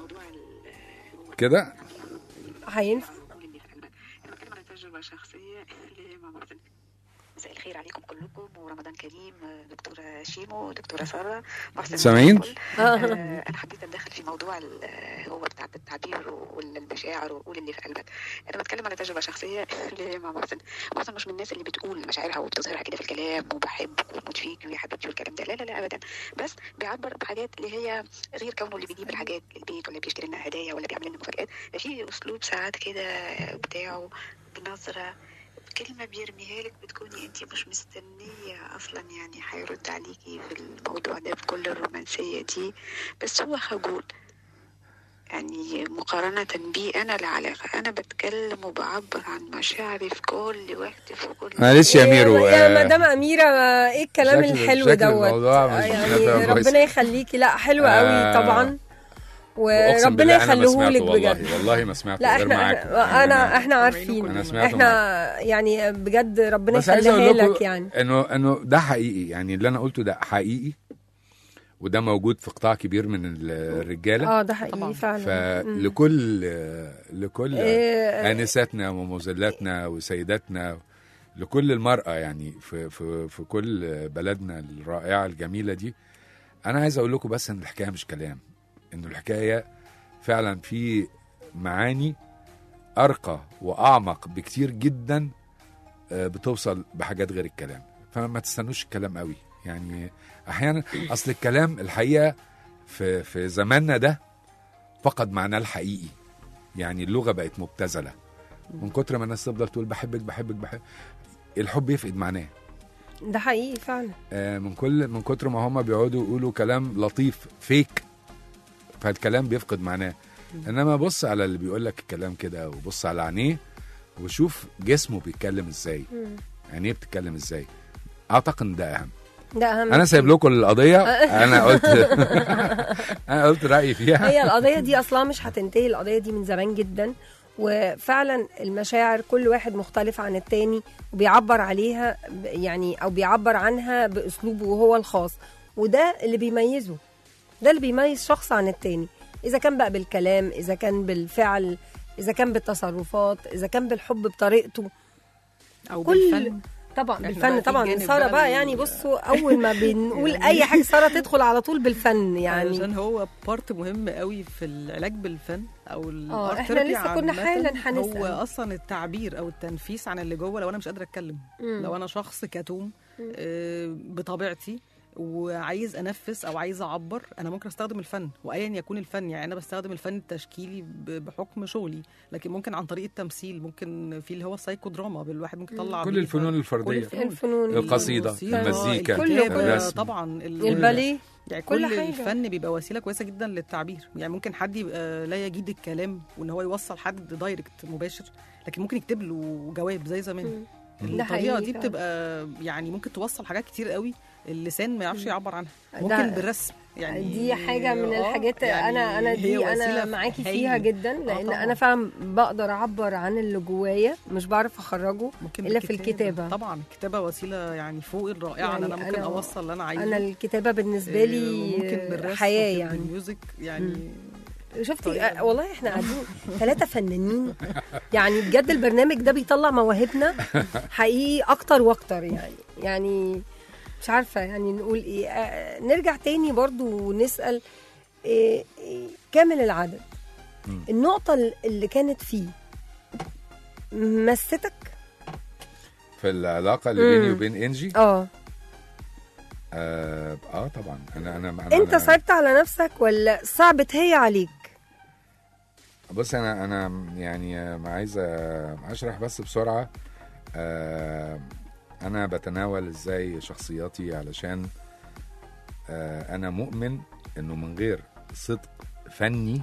[SPEAKER 3] كده
[SPEAKER 2] هينفع
[SPEAKER 11] انا بتكلم عن تجربه شخصيه لمع مرض مساء الخير عليكم كلكم ورمضان كريم دكتوره شيمو دكتوره ساره محسن
[SPEAKER 3] سامعين؟
[SPEAKER 11] الكل. آه، انا حبيت اتدخل في موضوع ال- هو بتاع التعبير والمشاعر وقول اللي في قلبك انا بتكلم على تجربه شخصيه مع محسن محسن مش من الناس اللي بتقول مشاعرها وبتظهرها كده في الكلام وبحبك وبموت فيك ويا حبيبتي والكلام ده لا لا لا ابدا بس بيعبر بحاجات اللي هي غير كونه اللي بيجيب الحاجات للبيت ولا بيشتري لنا هدايا ولا بيعمل لنا مفاجآت ده في اسلوب ساعات كده بتاعه بنظره كلمة بيرميها لك بتكوني انت مش مستنية اصلا يعني هيرد عليكي في الموضوع ده بكل الرومانسية دي بس هو خجول يعني مقارنة بي أنا لا علاقة أنا بتكلم وبعبر عن مشاعري في كل وقت في كل
[SPEAKER 3] معلش يا ميرو
[SPEAKER 2] يا
[SPEAKER 3] آه،
[SPEAKER 2] مدام اميره ما ايه الكلام
[SPEAKER 3] شكل-
[SPEAKER 2] الحلو
[SPEAKER 3] شكل
[SPEAKER 2] دوت
[SPEAKER 3] الموضوع مش
[SPEAKER 2] يعني
[SPEAKER 3] نافع كويس.
[SPEAKER 2] ربنا يخليكي لا حلو قوي
[SPEAKER 3] آه،
[SPEAKER 2] طبعا
[SPEAKER 3] وأقسم بالله
[SPEAKER 2] وربنا
[SPEAKER 3] أنا ما
[SPEAKER 2] يخليه لك
[SPEAKER 3] سمعته
[SPEAKER 2] بجد
[SPEAKER 3] والله والله ما سمعته
[SPEAKER 2] لا
[SPEAKER 3] غير
[SPEAKER 2] احنا
[SPEAKER 3] معاكم
[SPEAKER 2] احنا انا احنا عارفين
[SPEAKER 3] أنا سمعته
[SPEAKER 2] احنا يعني بجد ربنا
[SPEAKER 3] بس عايز
[SPEAKER 2] يخليها
[SPEAKER 3] اقول
[SPEAKER 2] لك
[SPEAKER 3] لكم
[SPEAKER 2] يعني
[SPEAKER 3] انه انه ده حقيقي يعني اللي انا قلته ده حقيقي وده موجود في قطاع كبير من ال- الرجاله
[SPEAKER 2] اه ده حقيقي فعلا مم.
[SPEAKER 3] فلكل لكل
[SPEAKER 2] إيه،
[SPEAKER 3] انساتنا ومزلاتنا وسيداتنا لكل المراه يعني في في في كل بلدنا الرائعه الجميله دي انا عايز اقول لكم بس ان الحكايه مش كلام انه الحكايه فعلا في معاني ارقى واعمق بكتير جدا آه، بتوصل بحاجات غير الكلام فما تستنوش الكلام قوي يعني احيانا اصل الكلام الحقيقه في في زماننا ده فقد معناه الحقيقي يعني اللغه بقت مبتذله من كتر ما الناس تفضل تقول بحبك بحبك بحب الحب يفقد معناه
[SPEAKER 2] ده حقيقي فعلا
[SPEAKER 3] آه، من كل من كتر ما هم بيقعدوا يقولوا كلام لطيف فيك فالكلام بيفقد معناه انما بص على اللي بيقول لك الكلام كده وبص على عينيه وشوف جسمه بيتكلم ازاي
[SPEAKER 2] مم.
[SPEAKER 3] عينيه بتتكلم ازاي اعتقد ان ده اهم
[SPEAKER 2] ده اهم
[SPEAKER 3] انا سايب لكم القضيه انا قلت انا قلت رايي فيها
[SPEAKER 2] هي القضيه دي اصلا مش هتنتهي القضيه دي من زمان جدا وفعلا المشاعر كل واحد مختلف عن التاني وبيعبر عليها ب- يعني او بيعبر عنها باسلوبه وهو الخاص وده اللي بيميزه ده اللي بيميز شخص عن التاني اذا كان بقى بالكلام اذا كان بالفعل اذا كان بالتصرفات اذا كان بالحب بطريقته
[SPEAKER 4] او
[SPEAKER 2] كل
[SPEAKER 4] بالفن
[SPEAKER 2] طبعا
[SPEAKER 4] إحنا
[SPEAKER 2] بالفن
[SPEAKER 4] بقى في
[SPEAKER 2] طبعا
[SPEAKER 4] جانب
[SPEAKER 2] ساره
[SPEAKER 4] بقى
[SPEAKER 2] بقى
[SPEAKER 4] ال-
[SPEAKER 2] يعني بصوا اول ما بنقول
[SPEAKER 4] يعني-
[SPEAKER 2] اي حاجه ساره تدخل على طول بالفن يعني
[SPEAKER 4] عشان هو بارت مهم قوي في العلاج بالفن او الارت
[SPEAKER 2] إحنا
[SPEAKER 4] ثيرابي
[SPEAKER 2] لسه كنا
[SPEAKER 4] عامةً.
[SPEAKER 2] حالاً
[SPEAKER 4] هو
[SPEAKER 2] هنسأل.
[SPEAKER 4] اصلا التعبير او التنفيس عن اللي جوه لو انا مش قادره اتكلم
[SPEAKER 2] مم.
[SPEAKER 4] لو انا شخص كتوم آه، بطبيعتي وعايز انفس او عايز اعبر انا ممكن استخدم الفن وايا يكون الفن يعني انا بستخدم الفن التشكيلي ب- بحكم شغلي لكن ممكن عن طريق التمثيل ممكن في اللي هو السايكو دراما الواحد ممكن يطلع
[SPEAKER 3] كل
[SPEAKER 4] بيه
[SPEAKER 3] الفنون
[SPEAKER 4] كل
[SPEAKER 3] الفرديه
[SPEAKER 4] الفنون.
[SPEAKER 2] الفنون
[SPEAKER 3] القصيدة،
[SPEAKER 4] الموسيقى،
[SPEAKER 3] المزيكا،
[SPEAKER 4] الكتابة،
[SPEAKER 3] الرسم.
[SPEAKER 4] طبعا ال-
[SPEAKER 2] الباليه
[SPEAKER 4] يعني
[SPEAKER 2] كل
[SPEAKER 4] كل,
[SPEAKER 2] حاجة.
[SPEAKER 4] الفن بيبقى وسيله كويسه جدا للتعبير يعني ممكن حد يبقى لا يجيد الكلام وان هو يوصل حد دايركت مباشر لكن ممكن يكتب له جواب زي زمان
[SPEAKER 2] ده
[SPEAKER 4] الطريقه
[SPEAKER 2] حقيقي
[SPEAKER 4] دي
[SPEAKER 2] فعلا.
[SPEAKER 4] بتبقى يعني ممكن توصل حاجات كتير قوي اللسان ما يعرفش يعبر عنها
[SPEAKER 2] ده-
[SPEAKER 4] ممكن بالرسم يعني
[SPEAKER 2] دي حاجه من
[SPEAKER 4] آه،
[SPEAKER 2] الحاجات
[SPEAKER 4] يعني
[SPEAKER 2] انا انا
[SPEAKER 4] هي
[SPEAKER 2] دي انا
[SPEAKER 4] وسيلة
[SPEAKER 2] معاكي
[SPEAKER 4] هايلة.
[SPEAKER 2] فيها جدا لان
[SPEAKER 4] طبعاً.
[SPEAKER 2] انا فعلا بقدر اعبر عن اللي جوايا مش بعرف اخرجه
[SPEAKER 4] ممكن
[SPEAKER 2] الا في
[SPEAKER 4] بالكتابة.
[SPEAKER 2] الكتابه
[SPEAKER 4] طبعا الكتابه وسيله يعني فوق الرائعه
[SPEAKER 2] يعني
[SPEAKER 4] يعني انا ممكن
[SPEAKER 2] أنا-
[SPEAKER 4] اوصل اللي انا عايزه
[SPEAKER 2] انا الكتابه بالنسبه لي
[SPEAKER 4] ممكن بالرسم
[SPEAKER 2] حياه
[SPEAKER 4] ممكن
[SPEAKER 2] يعني
[SPEAKER 4] بالميوزك يعني
[SPEAKER 2] شفتي
[SPEAKER 4] طريقة
[SPEAKER 2] آه، والله احنا قاعدين ثلاثة فنانين يعني بجد البرنامج ده بيطلع مواهبنا حقيقي اكتر واكتر يعني يعني مش عارفة يعني نقول ايه آه، نرجع تاني برضو ونسأل إيه إيه كامل العدد النقطة اللي كانت فيه مستك
[SPEAKER 3] في العلاقه اللي بيني
[SPEAKER 2] مم.
[SPEAKER 3] وبين انجي
[SPEAKER 2] اه
[SPEAKER 3] اه, آه طبعا انا انا انا
[SPEAKER 2] انت
[SPEAKER 3] أنا-
[SPEAKER 2] صعبت على نفسك ولا صعبت هي عليك
[SPEAKER 3] بص انا انا يعني آه، عايز آه، اشرح بس بسرعه آه، انا بتناول ازاي شخصياتي علشان آه، انا مؤمن انه من غير صدق فني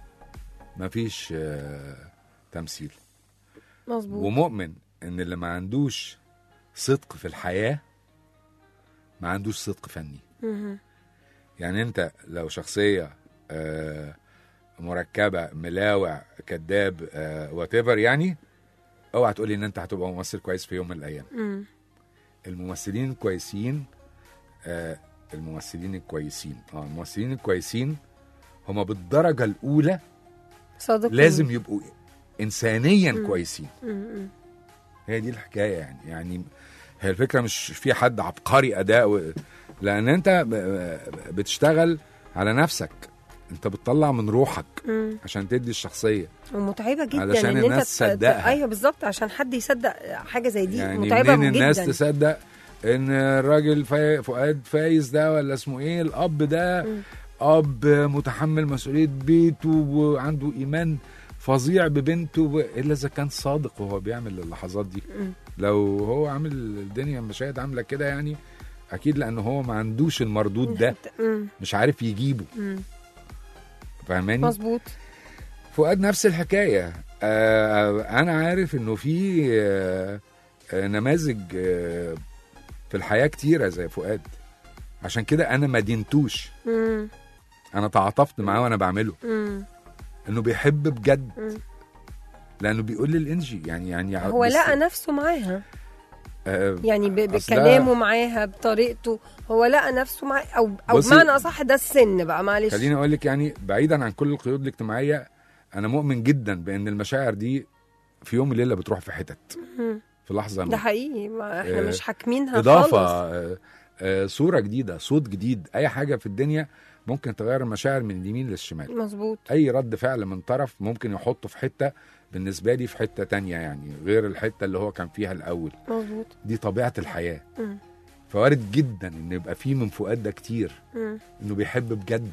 [SPEAKER 3] مفيش آه، تمثيل
[SPEAKER 2] مظبوط
[SPEAKER 3] ومؤمن ان اللي ما عندوش صدق في الحياه ما عندوش صدق فني
[SPEAKER 2] مهم.
[SPEAKER 3] يعني انت لو شخصيه آه، مركبه ملاوع كذاب وات ايفر يعني اوعى تقولي ان انت هتبقى ممثل كويس في يوم من الايام
[SPEAKER 2] مم.
[SPEAKER 3] الممثلين الكويسين آه، الممثلين الكويسين اه الممثلين الكويسين هما بالدرجه الاولى
[SPEAKER 2] صادقين
[SPEAKER 3] لازم يبقوا انسانيا
[SPEAKER 2] مم.
[SPEAKER 3] كويسين
[SPEAKER 2] مم.
[SPEAKER 3] هي دي الحكايه يعني يعني هي الفكره مش في حد عبقري اداء و... لان انت ب- بتشتغل على نفسك انت بتطلع من روحك
[SPEAKER 2] مم.
[SPEAKER 3] عشان تدي الشخصيه
[SPEAKER 2] ومتعبه جدا
[SPEAKER 3] علشان
[SPEAKER 2] ان انت
[SPEAKER 3] الناس
[SPEAKER 2] ت- ت-
[SPEAKER 3] تصدقها.
[SPEAKER 2] ايوه بالظبط عشان حد يصدق حاجه زي دي
[SPEAKER 3] يعني
[SPEAKER 2] متعبه
[SPEAKER 3] منين
[SPEAKER 2] جدا
[SPEAKER 3] الناس تصدق ان الراجل فا- فؤاد فايز ده ولا اسمه ايه الاب ده
[SPEAKER 2] مم.
[SPEAKER 3] اب متحمل مسؤوليه بيته وعنده ايمان فظيع ببنته و- الا اذا كان صادق وهو بيعمل اللحظات دي
[SPEAKER 2] مم.
[SPEAKER 3] لو هو عامل الدنيا مشاهد عامله كده يعني اكيد لان هو ما عندوش المردود ده
[SPEAKER 2] مم.
[SPEAKER 3] مش عارف يجيبه
[SPEAKER 2] مم.
[SPEAKER 3] فاهماني
[SPEAKER 2] مظبوط
[SPEAKER 3] فؤاد نفس الحكايه آه انا عارف انه في آه آه نماذج آه في الحياه كتيره زي فؤاد عشان كده انا ما دينتوش
[SPEAKER 2] مم.
[SPEAKER 3] انا تعاطفت معاه وانا بعمله
[SPEAKER 2] مم.
[SPEAKER 3] انه بيحب بجد
[SPEAKER 2] مم.
[SPEAKER 3] لانه بيقول للانجي يعني يعني
[SPEAKER 2] هو
[SPEAKER 3] بس-
[SPEAKER 2] لقى نفسه معاها
[SPEAKER 3] آه
[SPEAKER 2] يعني ب-
[SPEAKER 3] أصلها-
[SPEAKER 2] بكلامه معاها بطريقته هو لقى نفسه معاها او او
[SPEAKER 3] بصي-
[SPEAKER 2] بمعنى اصح ده السن بقى معلش
[SPEAKER 3] خليني اقول لك يعني بعيدا عن كل القيود الاجتماعيه انا مؤمن جدا بان المشاعر دي في يوم وليله بتروح في حتت
[SPEAKER 2] مم.
[SPEAKER 3] في لحظه
[SPEAKER 2] ده
[SPEAKER 3] ما
[SPEAKER 2] حقيقي ما احنا
[SPEAKER 3] آه،
[SPEAKER 2] مش حاكمينها
[SPEAKER 3] اضافه
[SPEAKER 2] خالص
[SPEAKER 3] آه، آه، صوره جديده صوت جديد اي حاجه في الدنيا ممكن تغير المشاعر من اليمين للشمال
[SPEAKER 2] مظبوط
[SPEAKER 3] اي رد فعل من طرف ممكن يحطه في حته بالنسبه لي في حته تانية يعني غير الحته اللي هو كان فيها الاول
[SPEAKER 2] مظبوط
[SPEAKER 3] دي طبيعه الحياه
[SPEAKER 2] مم.
[SPEAKER 3] فوارد جدا ان يبقى فيه من فؤاد ده كتير
[SPEAKER 2] مم.
[SPEAKER 3] انه بيحب بجد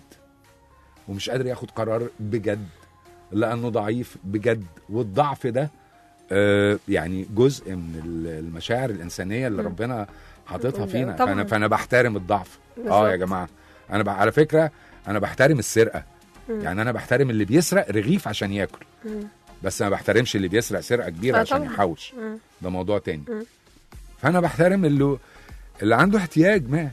[SPEAKER 3] ومش قادر ياخد قرار بجد لانه ضعيف بجد والضعف ده آه يعني جزء من ال- المشاعر الانسانيه اللي
[SPEAKER 2] مم.
[SPEAKER 3] ربنا حاططها
[SPEAKER 2] ده
[SPEAKER 3] فينا
[SPEAKER 2] طبعاً.
[SPEAKER 3] فانا فانا بحترم الضعف اه
[SPEAKER 2] بالظبط.
[SPEAKER 3] يا جماعه انا ب... على فكره انا بحترم السرقه
[SPEAKER 2] مم.
[SPEAKER 3] يعني انا بحترم اللي بيسرق رغيف عشان ياكل
[SPEAKER 2] مم.
[SPEAKER 3] بس ما بحترمش اللي بيسرق سرقه كبيره
[SPEAKER 2] آه
[SPEAKER 3] عشان
[SPEAKER 2] طبعاً.
[SPEAKER 3] يحوش
[SPEAKER 2] مم.
[SPEAKER 3] ده موضوع تاني
[SPEAKER 2] مم.
[SPEAKER 3] فانا بحترم اللي اللي عنده احتياج ما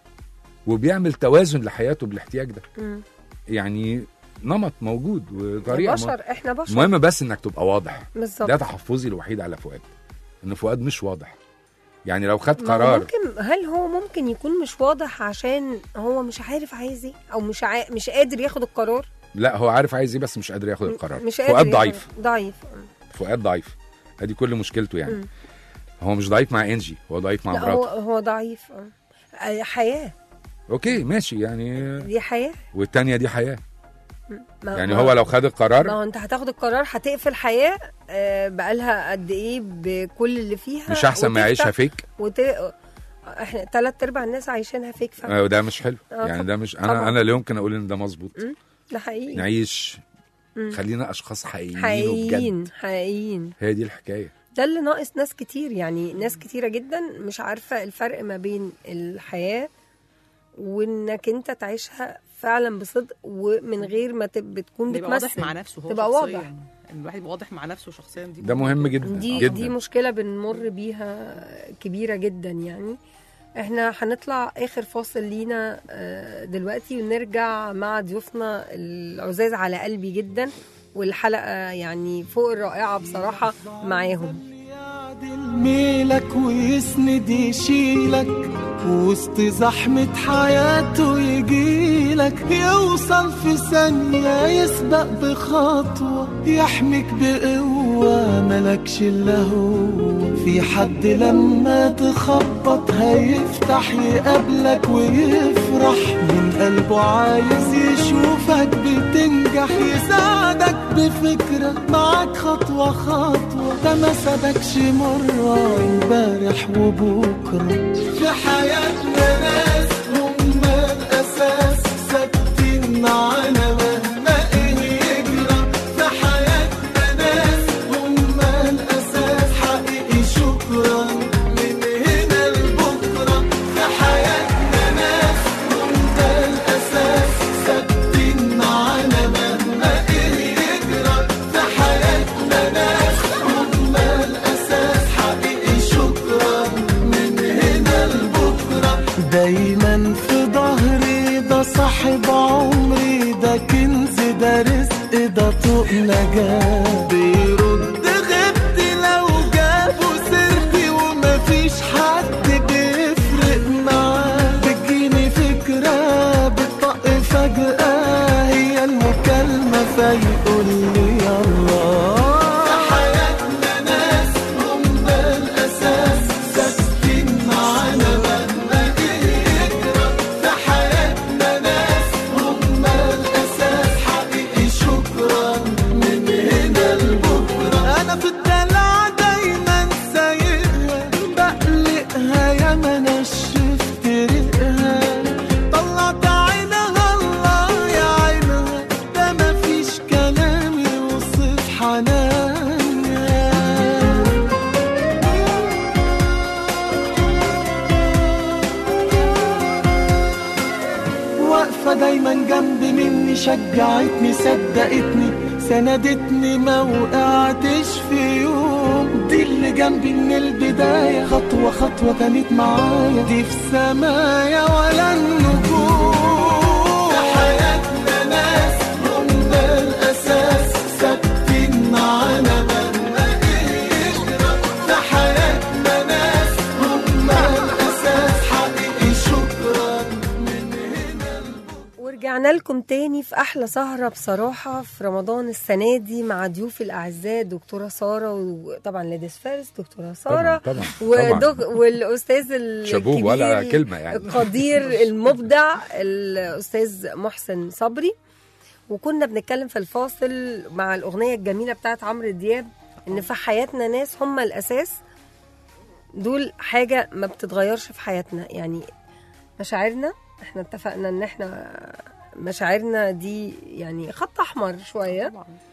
[SPEAKER 3] وبيعمل توازن لحياته بالاحتياج ده
[SPEAKER 2] مم.
[SPEAKER 3] يعني نمط موجود
[SPEAKER 2] يا
[SPEAKER 3] وطريقه
[SPEAKER 2] بشر احنا بشر
[SPEAKER 3] المهم بس انك تبقى واضح
[SPEAKER 2] بالظبط
[SPEAKER 3] ده تحفظي الوحيد على فؤاد ان فؤاد مش واضح يعني لو خد
[SPEAKER 2] ما هو
[SPEAKER 3] قرار
[SPEAKER 2] ممكن هل هو ممكن يكون مش واضح عشان هو مش عارف عايز ايه او مش عا... مش قادر ياخد القرار
[SPEAKER 3] لا هو عارف عايز ايه بس مش قادر ياخد القرار
[SPEAKER 2] مش قادر
[SPEAKER 3] فؤاد
[SPEAKER 2] ياخد-
[SPEAKER 3] ضعيف
[SPEAKER 2] ضعيف
[SPEAKER 3] فؤاد ضعيف ادي كل مشكلته يعني
[SPEAKER 2] مم.
[SPEAKER 3] هو مش ضعيف مع انجي هو ضعيف مع
[SPEAKER 2] لا هو
[SPEAKER 3] مراته
[SPEAKER 2] هو ضعيف آه. آه، حياه
[SPEAKER 3] اوكي ماشي يعني
[SPEAKER 2] دي حياه
[SPEAKER 3] والتانية دي حياه
[SPEAKER 2] ما
[SPEAKER 3] يعني
[SPEAKER 2] ما-
[SPEAKER 3] هو لو خد
[SPEAKER 2] ما
[SPEAKER 3] القرار
[SPEAKER 2] هو انت هتاخد القرار هتقفل حياه آه، بقالها قد ايه بكل اللي فيها
[SPEAKER 3] مش احسن ما يعيشها
[SPEAKER 2] وتفتح-
[SPEAKER 3] فيك
[SPEAKER 2] وت... احنا ثلاث ارباع الناس عايشينها فيك فعلا
[SPEAKER 3] آه، ده مش حلو
[SPEAKER 2] آه،
[SPEAKER 3] يعني
[SPEAKER 2] طب-
[SPEAKER 3] ده مش انا
[SPEAKER 2] طبعاً.
[SPEAKER 3] انا لا يمكن اقول ان ده مظبوط
[SPEAKER 2] ده حقيقي
[SPEAKER 3] نعيش
[SPEAKER 2] مم.
[SPEAKER 3] خلينا اشخاص حقيقيين
[SPEAKER 2] حقيقيين
[SPEAKER 3] وبجد
[SPEAKER 2] حقيقيين
[SPEAKER 3] هي دي الحكايه
[SPEAKER 2] ده اللي ناقص ناس كتير يعني ناس كتيرة جدا مش عارفة الفرق ما بين الحياة وانك انت تعيشها فعلا بصدق ومن غير ما تب- تكون
[SPEAKER 4] يبقى
[SPEAKER 2] بتمثل
[SPEAKER 4] واضح مع نفسه هو
[SPEAKER 2] تبقى
[SPEAKER 4] شخصياً.
[SPEAKER 2] واضح
[SPEAKER 4] ان الواحد يبقى واضح مع نفسه شخصيا دي
[SPEAKER 3] ده مهم جدا
[SPEAKER 2] دي
[SPEAKER 3] جدا
[SPEAKER 2] دي مشكلة بنمر بيها كبيرة جدا يعني احنا هنطلع اخر فاصل لينا آه، دلوقتي ونرجع مع ضيوفنا العزاز على قلبي جدا والحلقة يعني فوق الرائعة بصراحة معاهم
[SPEAKER 9] ميلك ويسند يشيلك وسط زحمة حياته يجيلك يوصل في ثانية يسبق بخطوة يحميك بقوة ملكش إلا هو في حد لما تخبط هيفتح يقابلك ويفرح من قلبه عايز يشوفك بتنجح يساعدك بفكرة معاك خطوة خطوة ده ما سابكش مرة امبارح وبكرة في حياتنا ناس هم الأساس ثابتين معانا مهما إيه يجرى في حياتنا ناس هم الأساس حقيقي شكرا من هنا لبكرة في حياتنا ناس هم الأساس ثابتين معانا مهما إيه يجرى في حياتنا ناس هم الأساس حقيقي شكرا من هنا لبكرة دايما في ظهري ده صاحب عمري ده كنز ده رزق ده طوق نجاة بيرد غبتي لو جابوا سيرتي ومفيش حد بيفرق معاه بتجيني فكرة بتطق فجأة هي المكالمة فيقول لي يلا في حياتنا ناس هم الأساس ثابتين معانا مهما يجرى في حياتنا ناس هم الأساس حقيقي شكرا من هنا لبكرة أنا في الدلع دايما سايقها بقلقها يا ما نشفت ريقها طلعت عينها الله يا عينها ده مفيش كلام يوصف حنانها واقفة دايما جنب مني شجعتني صدقتني سندتني ما وقعتش في يوم دي اللي جنبي من البداية خطوة خطوة كانت معايا دي في سمايا ولا النجوم في حياتنا ناس هم الأساس ثابتين معانا مهما إيه يجرى في حياتنا ناس هم الأساس حقيقي شكرا من هنا
[SPEAKER 2] ورجعنا لكم تاني في احلى سهره بصراحه في رمضان السنه دي مع ضيوفي الاعزاء دكتوره ساره وطبعا ليديز فارس دكتوره ساره
[SPEAKER 3] طبعا
[SPEAKER 2] ودك... والاستاذ
[SPEAKER 3] شابوه ولا
[SPEAKER 2] الكبير
[SPEAKER 3] كلمة يعني.
[SPEAKER 2] القدير المبدع الاستاذ محسن صبري وكنا بنتكلم في الفاصل مع الاغنيه الجميله بتاعت عمرو دياب ان في حياتنا ناس هم الاساس دول حاجه ما بتتغيرش في حياتنا يعني مشاعرنا احنا اتفقنا ان احنا مشاعرنا دي يعني خط احمر شويه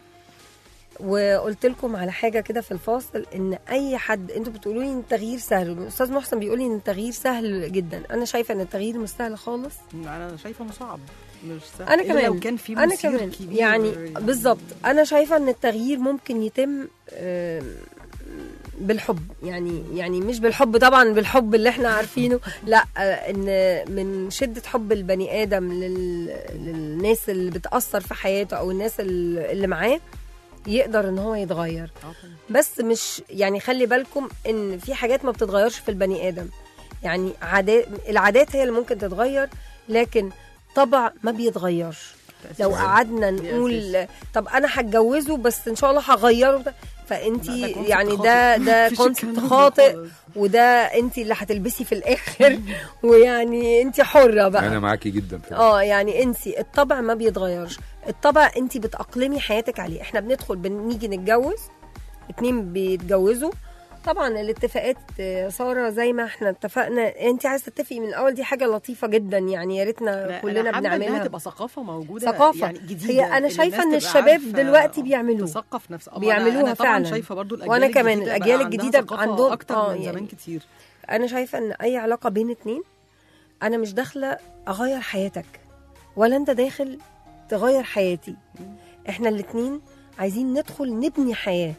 [SPEAKER 2] وقلت لكم على حاجه كده في الفاصل ان اي حد انتوا بتقولوا لي ان التغيير سهل الاستاذ محسن بيقول لي ان التغيير سهل جدا انا شايفه ان التغيير مش سهل خالص
[SPEAKER 4] انا شايفه انه صعب مش سهل
[SPEAKER 2] انا
[SPEAKER 4] إلا
[SPEAKER 2] كمان
[SPEAKER 4] لو كان في
[SPEAKER 2] انا
[SPEAKER 4] مثير
[SPEAKER 2] كمان
[SPEAKER 4] كبير
[SPEAKER 2] يعني بالظبط انا شايفه ان التغيير ممكن يتم آم، بالحب يعني يعني مش بالحب طبعا بالحب اللي احنا عارفينه لا آه، ان من شده حب البني ادم لل... للناس اللي بتاثر في حياته او الناس اللي اللي معاه يقدر ان هو يتغير بس مش يعني خلي بالكم ان في حاجات ما بتتغيرش في البني ادم يعني عادات العادات هي اللي ممكن تتغير لكن طبع ما بيتغيرش لو قعدنا نقول طب انا هتجوزه بس ان شاء الله هغيره ده. فانت
[SPEAKER 4] لا، ده concept
[SPEAKER 2] يعني
[SPEAKER 4] خاطئ.
[SPEAKER 2] ده ده
[SPEAKER 4] مفيش
[SPEAKER 2] كونسبت
[SPEAKER 4] الكلام ده
[SPEAKER 2] خاطئ
[SPEAKER 4] خالص.
[SPEAKER 2] وده انت اللي هتلبسي في الاخر ويعني انت حره بقى
[SPEAKER 3] انا معاكي جدا في
[SPEAKER 2] اه يعني انسي الطبع ما بيتغيرش الطبع انت بتأقلمي حياتك عليه احنا بندخل بنيجي نتجوز اتنين بيتجوزوا طبعا الاتفاقات آه، ساره زي ما احنا اتفقنا انت عايزه تتفقي من الاول دي حاجه لطيفه جدا يعني يا ريتنا
[SPEAKER 4] لا،
[SPEAKER 2] كلنا
[SPEAKER 4] أنا حابة إنها
[SPEAKER 2] بنعملها
[SPEAKER 4] تبقى ثقافه موجوده
[SPEAKER 2] ثقافة.
[SPEAKER 4] يعني جديده
[SPEAKER 2] هي أنا
[SPEAKER 4] اللي
[SPEAKER 2] شايفة
[SPEAKER 4] الناس
[SPEAKER 2] إن
[SPEAKER 4] تبقى
[SPEAKER 2] الشباب
[SPEAKER 4] عارفة
[SPEAKER 2] دلوقتي بيعملوه.
[SPEAKER 4] تثقف نفس أه، أنا-
[SPEAKER 2] بيعملوها
[SPEAKER 4] أنا طبعا
[SPEAKER 2] فعلا.
[SPEAKER 4] شايفه برضو الأجيال
[SPEAKER 2] وأنا كمان
[SPEAKER 4] الجديدة
[SPEAKER 2] الأجيال
[SPEAKER 4] بقى عندها
[SPEAKER 2] الجديدة
[SPEAKER 4] ثقافة
[SPEAKER 2] عندهم-
[SPEAKER 4] اكتر
[SPEAKER 2] آه،
[SPEAKER 4] من
[SPEAKER 2] يعني.
[SPEAKER 4] زمان كتير
[SPEAKER 2] انا شايفه ان اي علاقه بين اتنين انا مش داخله اغير حياتك ولا انت داخل تغير حياتي احنا الاتنين عايزين ندخل نبني حياه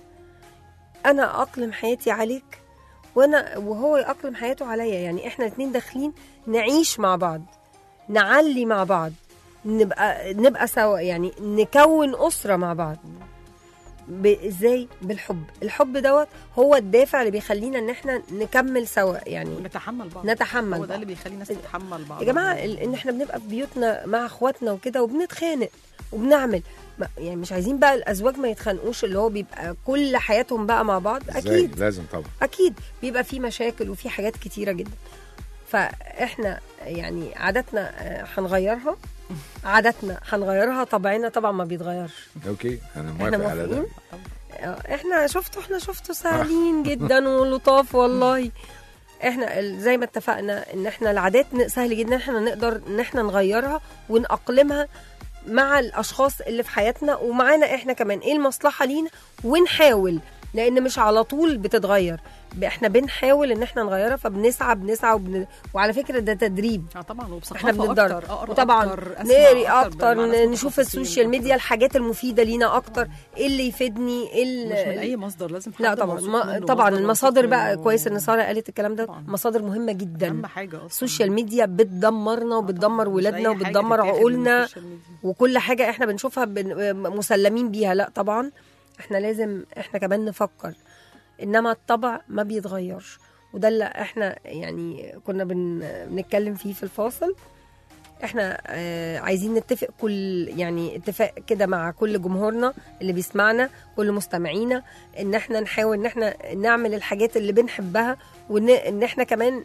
[SPEAKER 2] انا اقلم حياتي عليك وانا وهو يأقلم حياته عليا يعني احنا الاتنين داخلين نعيش مع بعض نعلي مع بعض نبقى نبقى سوا يعني نكون اسره مع بعض ب- ازاي بالحب الحب دوت هو الدافع اللي بيخلينا ان احنا نكمل سوا يعني
[SPEAKER 4] ونتحمل بعض
[SPEAKER 2] نتحمل
[SPEAKER 4] هو
[SPEAKER 2] بعض.
[SPEAKER 4] ده اللي بيخلي الناس تتحمل بعض
[SPEAKER 2] يا جماعه ال- ان احنا بنبقى في بيوتنا مع اخواتنا وكده وبنتخانق وبنعمل ما- يعني مش عايزين بقى الازواج ما يتخانقوش اللي هو بيبقى كل حياتهم بقى مع بعض
[SPEAKER 3] إزاي؟
[SPEAKER 2] اكيد
[SPEAKER 3] لازم طبعا
[SPEAKER 2] اكيد بيبقى في مشاكل وفي حاجات كتيره جدا فاحنا يعني عاداتنا آه، هنغيرها عاداتنا هنغيرها طبعنا طبعا ما بيتغيرش
[SPEAKER 3] اوكي انا
[SPEAKER 2] احنا
[SPEAKER 3] موافق على ده
[SPEAKER 2] موافقين آه، احنا شفتوا احنا شفتوا سهلين جدا ولطاف والله احنا ال- زي ما اتفقنا ان احنا العادات ن- سهل جدا ان احنا نقدر ان احنا نغيرها ونأقلمها مع الاشخاص اللي في حياتنا ومعانا احنا كمان ايه المصلحه لينا ونحاول لان مش على طول بتتغير ب- احنا بنحاول ان احنا نغيرها فبنسعى بنسعى وبن... وعلى فكره ده تدريب
[SPEAKER 4] اه طبعا وبثقافه
[SPEAKER 2] احنا بنتدرب
[SPEAKER 4] اكتر اقرا
[SPEAKER 2] وطبعا
[SPEAKER 4] أكتر، أسمع
[SPEAKER 2] نقري
[SPEAKER 4] أكتر،
[SPEAKER 2] اكتر
[SPEAKER 4] مع ناس
[SPEAKER 2] نشوف
[SPEAKER 4] متخصصين
[SPEAKER 2] السوشيال
[SPEAKER 4] أكتر.
[SPEAKER 2] ميديا الحاجات المفيده لينا اكتر ايه اللي يفيدني ايه اللي-
[SPEAKER 4] مش من اي مصدر لازم حد
[SPEAKER 2] لا طبعا
[SPEAKER 4] موثوق
[SPEAKER 2] ما
[SPEAKER 4] منه،
[SPEAKER 2] طبعا
[SPEAKER 4] مصدر
[SPEAKER 2] المصادر
[SPEAKER 4] موثوق
[SPEAKER 2] بقى
[SPEAKER 4] منه.
[SPEAKER 2] كويس ان ساره قالت الكلام ده مصادر مهمه جدا
[SPEAKER 4] اهم حاجه اصلا
[SPEAKER 2] السوشيال ميديا بتدمرنا وبتدمر ولادنا
[SPEAKER 4] أي حاجة
[SPEAKER 2] وبتدمر
[SPEAKER 4] تتاخد من
[SPEAKER 2] عقولنا
[SPEAKER 4] السوشيال ميديا.
[SPEAKER 2] وكل حاجه احنا بنشوفها بن... مسلمين بيها لا طبعا احنا لازم احنا كمان نفكر انما الطبع ما بيتغيرش وده اللي احنا يعني كنا بن... بنتكلم فيه في الفاصل احنا آه عايزين نتفق كل يعني اتفاق كده مع كل جمهورنا اللي بيسمعنا كل مستمعينا ان احنا نحاول ان احنا نعمل الحاجات اللي بنحبها وان ان احنا كمان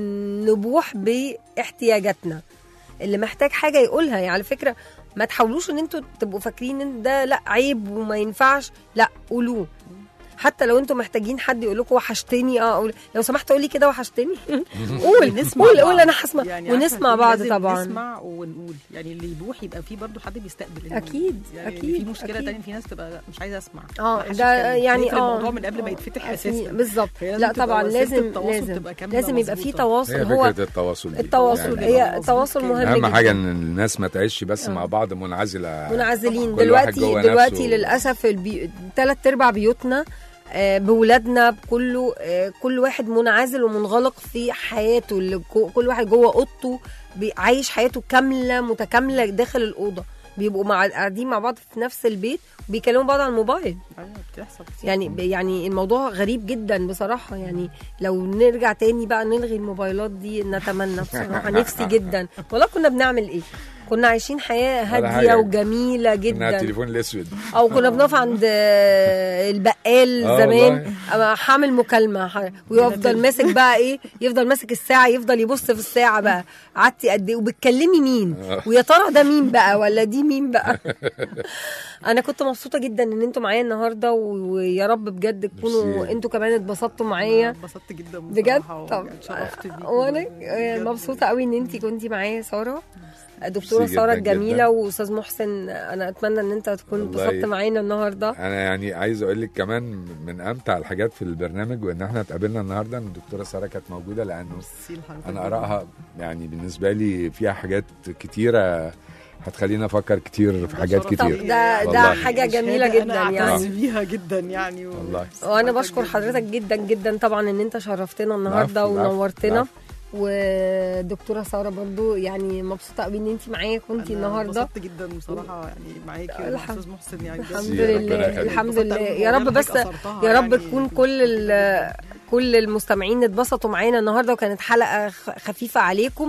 [SPEAKER 2] نبوح باحتياجاتنا اللي محتاج حاجه يقولها يعني على فكره ما تحاولوش ان انتوا تبقوا فاكرين ان ده لا عيب وما ينفعش لا قولوه حتى لو انتوا محتاجين حد يقول لكم وحشتني اه قول لو سمحت قولي كده وحشتني قول
[SPEAKER 4] نسمع
[SPEAKER 2] قول
[SPEAKER 4] بعض.
[SPEAKER 2] قول انا هسمع
[SPEAKER 4] يعني عارفة
[SPEAKER 2] ونسمع
[SPEAKER 4] في
[SPEAKER 2] بعض
[SPEAKER 4] لازم
[SPEAKER 2] طبعا
[SPEAKER 4] نسمع ونقول يعني اللي يبوح يبقى فيه برضو حد بيستقبل
[SPEAKER 2] أكيد،
[SPEAKER 4] يعني
[SPEAKER 2] أكيد،
[SPEAKER 4] في مشكله
[SPEAKER 2] أكيد.
[SPEAKER 4] تانية في ناس تبقى لا، مش عايزه اسمع
[SPEAKER 2] اه
[SPEAKER 4] محدش
[SPEAKER 2] ده
[SPEAKER 4] يتكلم.
[SPEAKER 2] يعني
[SPEAKER 4] نقفل
[SPEAKER 2] اه
[SPEAKER 4] الموضوع من قبل ما يتفتح اساسا
[SPEAKER 2] بالظبط
[SPEAKER 4] فهي
[SPEAKER 2] لا
[SPEAKER 4] لازم تبقى
[SPEAKER 2] طبعا
[SPEAKER 4] وسيلة
[SPEAKER 2] لازم
[SPEAKER 4] التواصل
[SPEAKER 2] لازم
[SPEAKER 4] تبقى كاملة
[SPEAKER 2] لازم يبقى في
[SPEAKER 4] مظبوطة.
[SPEAKER 2] تواصل
[SPEAKER 3] هي
[SPEAKER 2] هو
[SPEAKER 3] فكره التواصل دي
[SPEAKER 2] التواصل
[SPEAKER 3] يعني
[SPEAKER 2] هي التواصل مهم
[SPEAKER 3] اهم
[SPEAKER 2] جدا
[SPEAKER 3] حاجه ان الناس ما تعيش بس
[SPEAKER 2] آه.
[SPEAKER 3] مع بعض منعزله
[SPEAKER 2] منعزلين
[SPEAKER 3] كل واحد
[SPEAKER 2] دلوقتي
[SPEAKER 3] جوه
[SPEAKER 2] دلوقتي
[SPEAKER 3] نفسه.
[SPEAKER 2] للاسف البي... تلات ارباع بيوتنا آه، بولادنا بكله آه، كل واحد منعزل ومنغلق في حياته اللي جو- كل واحد جوه اوضته بي- عايش حياته كامله متكامله داخل الاوضه بيبقوا مع قاعدين مع بعض في نفس البيت وبيكلموا بعض على الموبايل
[SPEAKER 4] ايوه بتحصل كتير.
[SPEAKER 2] يعني يعني الموضوع غريب جدا بصراحه يعني لو نرجع تاني بقى نلغي الموبايلات دي نتمنى بصراحه نفسي جدا والله كنا بنعمل ايه كنا عايشين حياه
[SPEAKER 3] ولا
[SPEAKER 2] هاديه
[SPEAKER 3] حاجة.
[SPEAKER 2] وجميله
[SPEAKER 3] انها
[SPEAKER 2] جدا
[SPEAKER 3] التليفون الاسود
[SPEAKER 2] او كنا بنقف عند آه، البقال
[SPEAKER 3] آه
[SPEAKER 2] زمان
[SPEAKER 3] والله.
[SPEAKER 2] أما هعمل مكالمه ح- ويفضل ماسك بقى ايه يفضل ماسك الساعه يفضل يبص في الساعه بقى قعدتي قد ايه وبتكلمي مين
[SPEAKER 3] آه.
[SPEAKER 2] ويا ترى ده مين بقى ولا دي مين بقى انا كنت مبسوطه جدا ان انتوا معايا النهارده و- ويا رب بجد تكونوا
[SPEAKER 3] ميرسي.
[SPEAKER 2] انتوا كمان اتبسطتوا معايا
[SPEAKER 4] اتبسطت جدا
[SPEAKER 2] بجد
[SPEAKER 4] بصراحة
[SPEAKER 2] طب
[SPEAKER 4] واتشرفت بيكي
[SPEAKER 2] وانا
[SPEAKER 4] بجد.
[SPEAKER 2] مبسوطه قوي ان انت كنتي معايا يا ساره دكتوره
[SPEAKER 3] ميرسي
[SPEAKER 2] ساره
[SPEAKER 3] جداً
[SPEAKER 2] الجميله
[SPEAKER 3] جداً.
[SPEAKER 2] واستاذ محسن انا اتمنى ان انت تكون
[SPEAKER 3] والله.
[SPEAKER 2] اتبسطت معانا النهارده
[SPEAKER 3] انا يعني عايز اقول لك كمان من امتع الحاجات في البرنامج وان احنا اتقابلنا النهارده ان الدكتوره ساره كانت موجوده لانه
[SPEAKER 4] ميرسي لحضرتك
[SPEAKER 3] انا
[SPEAKER 4] جداً.
[SPEAKER 3] ارائها يعني بالنسبه لي فيها حاجات كتيره هتخليني افكر كتير في حاجات
[SPEAKER 4] شرف
[SPEAKER 3] كتير
[SPEAKER 4] ليا.
[SPEAKER 2] ده ده
[SPEAKER 3] والله.
[SPEAKER 2] حاجه جميله
[SPEAKER 4] شهادة
[SPEAKER 2] جدا
[SPEAKER 4] أنا
[SPEAKER 2] يعني
[SPEAKER 4] أعتز بيها جدا يعني و...
[SPEAKER 3] والله
[SPEAKER 2] وانا بشكر حضرتك جدا جدا طبعا ان انت شرفتنا النهارده
[SPEAKER 3] العفو، العفو،
[SPEAKER 2] ونورتنا
[SPEAKER 3] العفو.
[SPEAKER 2] ودكتوره ساره برضو يعني مبسوطه قوي ان انت معايا كنتي
[SPEAKER 4] أنا
[SPEAKER 2] النهارده
[SPEAKER 4] انبسطت جدا بصراحه يعني معاكي
[SPEAKER 2] الحمد-
[SPEAKER 4] والاستاذ محسن يعني بجد.
[SPEAKER 2] الحمد
[SPEAKER 3] ميرسي، ربنا
[SPEAKER 2] لله
[SPEAKER 3] يخليك.
[SPEAKER 2] الحمد
[SPEAKER 4] انبسطت
[SPEAKER 2] لله
[SPEAKER 4] أوي
[SPEAKER 2] يا رب
[SPEAKER 4] بالمواضيع
[SPEAKER 2] بس
[SPEAKER 4] اللي أثرتها
[SPEAKER 2] يا رب
[SPEAKER 4] يعني.
[SPEAKER 2] تكون كل ال- كل المستمعين اتبسطوا معانا النهارده وكانت حلقه خ- خفيفه عليكم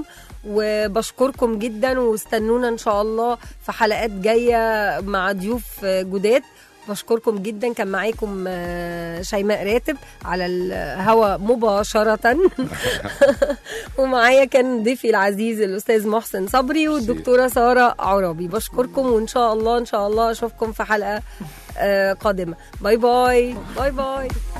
[SPEAKER 2] وبشكركم جدا واستنونا ان شاء الله في حلقات جايه مع ضيوف جداد بشكركم جدا كان معاكم آه، شيماء راتب على الهوا مباشرة ومعايا كان ضيفي العزيز الأستاذ محسن صبري والدكتورة سارة عرابي بشكركم وإن شاء الله إن شاء الله أشوفكم في حلقة آه، قادمة باي باي باي باي